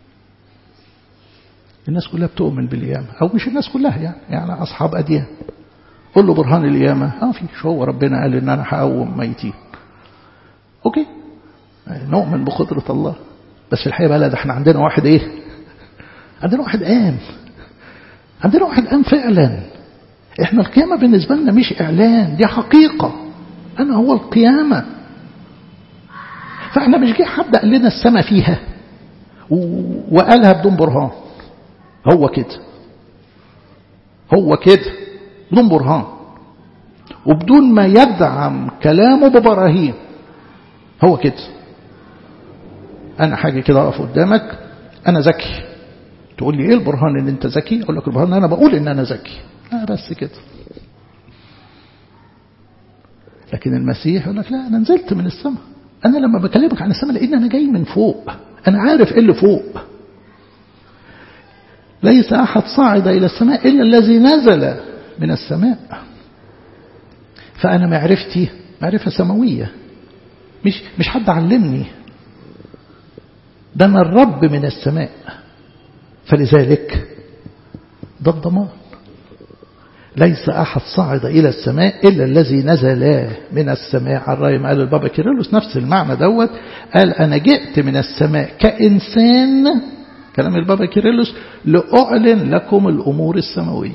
الناس كلها بتؤمن بالقيامة أو مش الناس كلها يعني يعني أصحاب أديان قول له برهان القيامة اه فيش هو ربنا قال ان انا هقوم ميتين اوكي نؤمن بقدرة الله بس الحقيقة بقى لا ده احنا عندنا واحد ايه عندنا واحد قام عندنا واحد قام فعلا احنا القيامة بالنسبة لنا مش اعلان دي حقيقة انا هو القيامة فاحنا مش جه حد قال لنا السماء فيها وقالها بدون برهان هو كده هو كده بدون برهان وبدون ما يدعم كلامه ببراهين هو كده انا حاجه كده اقف قدامك انا ذكي تقول لي ايه البرهان ان انت ذكي اقول لك البرهان ان انا بقول ان انا ذكي لا بس كده لكن المسيح يقول لك لا انا نزلت من السماء انا لما بكلمك عن السماء لان انا جاي من فوق انا عارف ايه اللي فوق ليس احد صعد الى السماء الا الذي نزل من السماء فأنا معرفتي معرفة سماوية مش مش حد علمني ده أنا الرب من السماء فلذلك ده الضمان ليس أحد صعد إلى السماء إلا الذي نزل من السماء على الرأي ما قال البابا كيرلس نفس المعنى دوت قال أنا جئت من السماء كإنسان كلام البابا كيرلس لأعلن لكم الأمور السماوية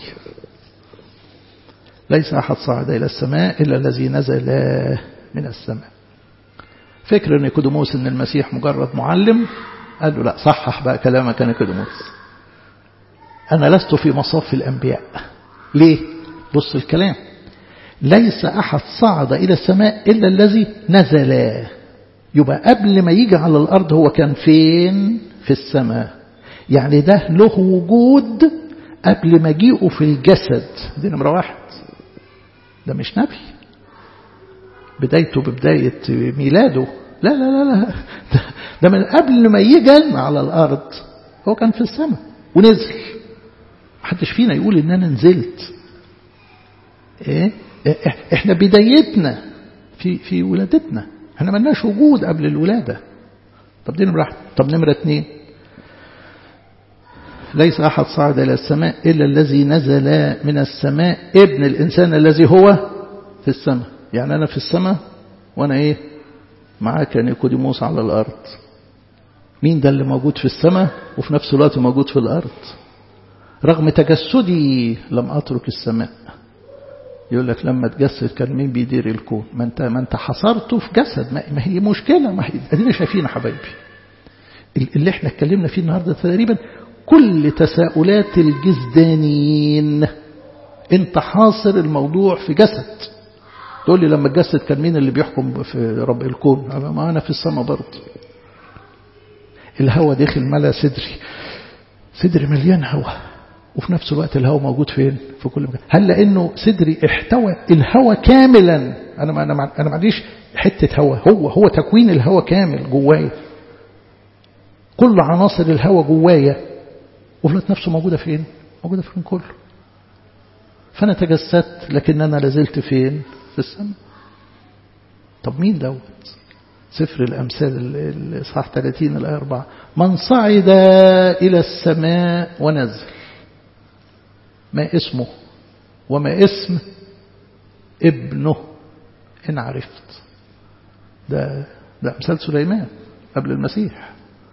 ليس أحد صعد إلى السماء إلا الذي نزل من السماء فكر نيكوديموس أن المسيح مجرد معلم قال له لا صحح بقى كلامك يا نيكوديموس أنا لست في مصاف الأنبياء ليه؟ بص الكلام ليس أحد صعد إلى السماء إلا الذي نزل يبقى قبل ما يجي على الأرض هو كان فين في السماء يعني ده له وجود قبل مجيئه في الجسد دي نمرة واحد ده مش نبي بدايته ببداية ميلاده لا لا لا لا ده, ده من قبل ما يجي على الأرض هو كان في السماء ونزل محدش فينا يقول إن أنا نزلت إيه احنا بدايتنا في في ولادتنا احنا ملناش وجود قبل الولادة طب دي نمرة طب نمرة اتنين ليس أحد صعد إلى السماء إلا الذي نزل من السماء ابن الإنسان الذي هو في السماء يعني أنا في السماء وأنا إيه معاك نيكوديموس على الأرض مين ده اللي موجود في السماء وفي نفس الوقت موجود في الأرض رغم تجسدي لم أترك السماء يقول لك لما تجسد كان مين بيدير الكون ما انت ما انت حصرته في جسد ما, ما هي مشكله ما هي ادينا شايفين يا حبايبي اللي احنا اتكلمنا فيه النهارده تقريبا كل تساؤلات الجسدانيين انت حاصر الموضوع في جسد تقول لي لما اتجسد كان مين اللي بيحكم في رب الكون ما انا في السماء برضه الهوى داخل ملا صدري صدري مليان هوى وفي نفس الوقت الهوى موجود فين في كل مكان هل لانه صدري احتوى الهوى كاملا انا ما انا ما انا ما عنديش حته هوى هو هو تكوين الهوى كامل جوايا كل عناصر الهوى جوايا وفي نفسه موجوده فين موجوده في كله فانا تجسدت لكن انا لازلت فين في السماء طب مين دوت سفر الأمثال الإصحاح 30 الآية 4 من صعد إلى السماء ونزل ما اسمه وما اسم ابنه إن عرفت ده ده أمثال سليمان قبل المسيح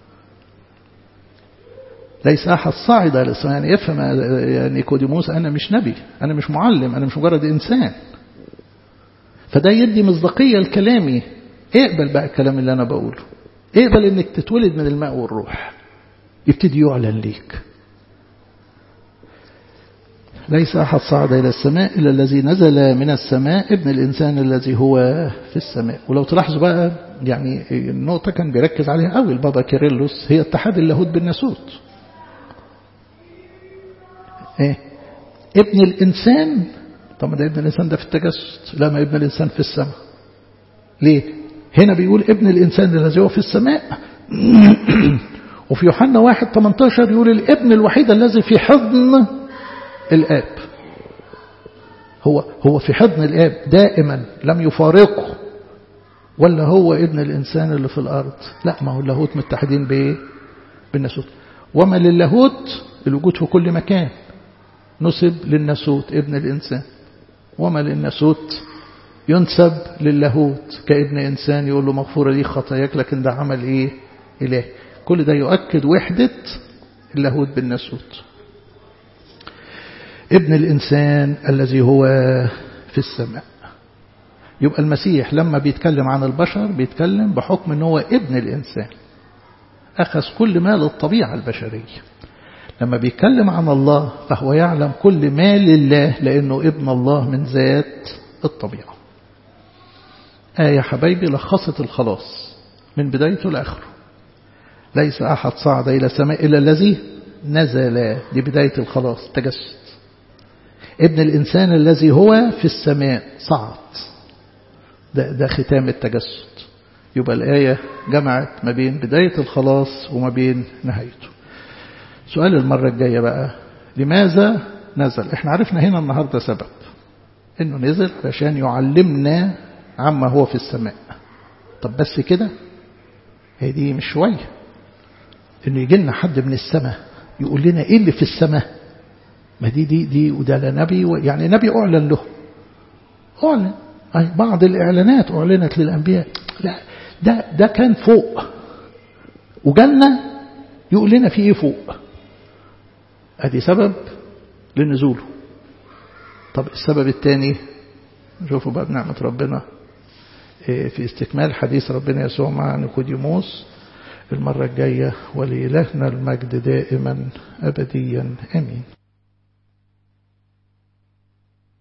ليس أحد صعد إلى السماء يعني يفهم يعني نيكوديموس أنا مش نبي أنا مش معلم أنا مش مجرد إنسان فده يدي مصداقية لكلامي اقبل بقى الكلام اللي أنا بقوله اقبل انك تتولد من الماء والروح يبتدي يعلن ليك ليس أحد صعد إلى السماء إلا الذي نزل من السماء ابن الإنسان الذي هو في السماء ولو تلاحظوا بقى يعني النقطة كان بيركز عليها قوي البابا كيرلس هي اتحاد اللاهوت بالناسوت ايه ابن الإنسان طب ده ابن الإنسان ده في التجسد لا ما ابن الإنسان في السماء ليه هنا بيقول ابن الإنسان الذي هو في السماء وفي يوحنا واحد 18 يقول الابن الوحيد الذي في حضن الآب هو هو في حضن الآب دائما لم يفارقه ولا هو ابن الإنسان اللي في الأرض لا ما هو اللاهوت متحدين بإيه بالناسوت وما للاهوت الوجود في كل مكان نسب للناسوت ابن الإنسان وما للناسوت ينسب للاهوت كابن إنسان يقول له مغفورة لي خطاياك لكن ده عمل إيه إله كل ده يؤكد وحدة اللاهوت بالناسوت ابن الإنسان الذي هو في السماء يبقى المسيح لما بيتكلم عن البشر بيتكلم بحكم أنه هو ابن الإنسان أخذ كل ما للطبيعة البشرية لما بيتكلم عن الله فهو يعلم كل ما لله لأنه ابن الله من ذات الطبيعة آية حبايبي لخصت الخلاص من بدايته لآخره ليس أحد صعد إلى السماء إلا الذي نزل دي بداية الخلاص تجسد ابن الإنسان الذي هو في السماء صعد ده, ده ختام التجسد يبقى الآية جمعت ما بين بداية الخلاص وما بين نهايته سؤال المرة الجاية بقى لماذا نزل احنا عرفنا هنا النهاردة سبب انه نزل عشان يعلمنا عما هو في السماء طب بس كده هي دي مش شوية انه يجي لنا حد من السماء يقول لنا ايه اللي في السماء ما دي دي دي وده لا نبي يعني نبي اعلن له اعلن أي بعض الاعلانات اعلنت للانبياء لا ده ده كان فوق وجالنا يقول لنا في ايه فوق ادي سبب لنزوله طب السبب الثاني نشوفوا بقى بنعمة ربنا في استكمال حديث ربنا يسوع مع نيكوديموس المرة الجاية ولإلهنا المجد دائما أبديا آمين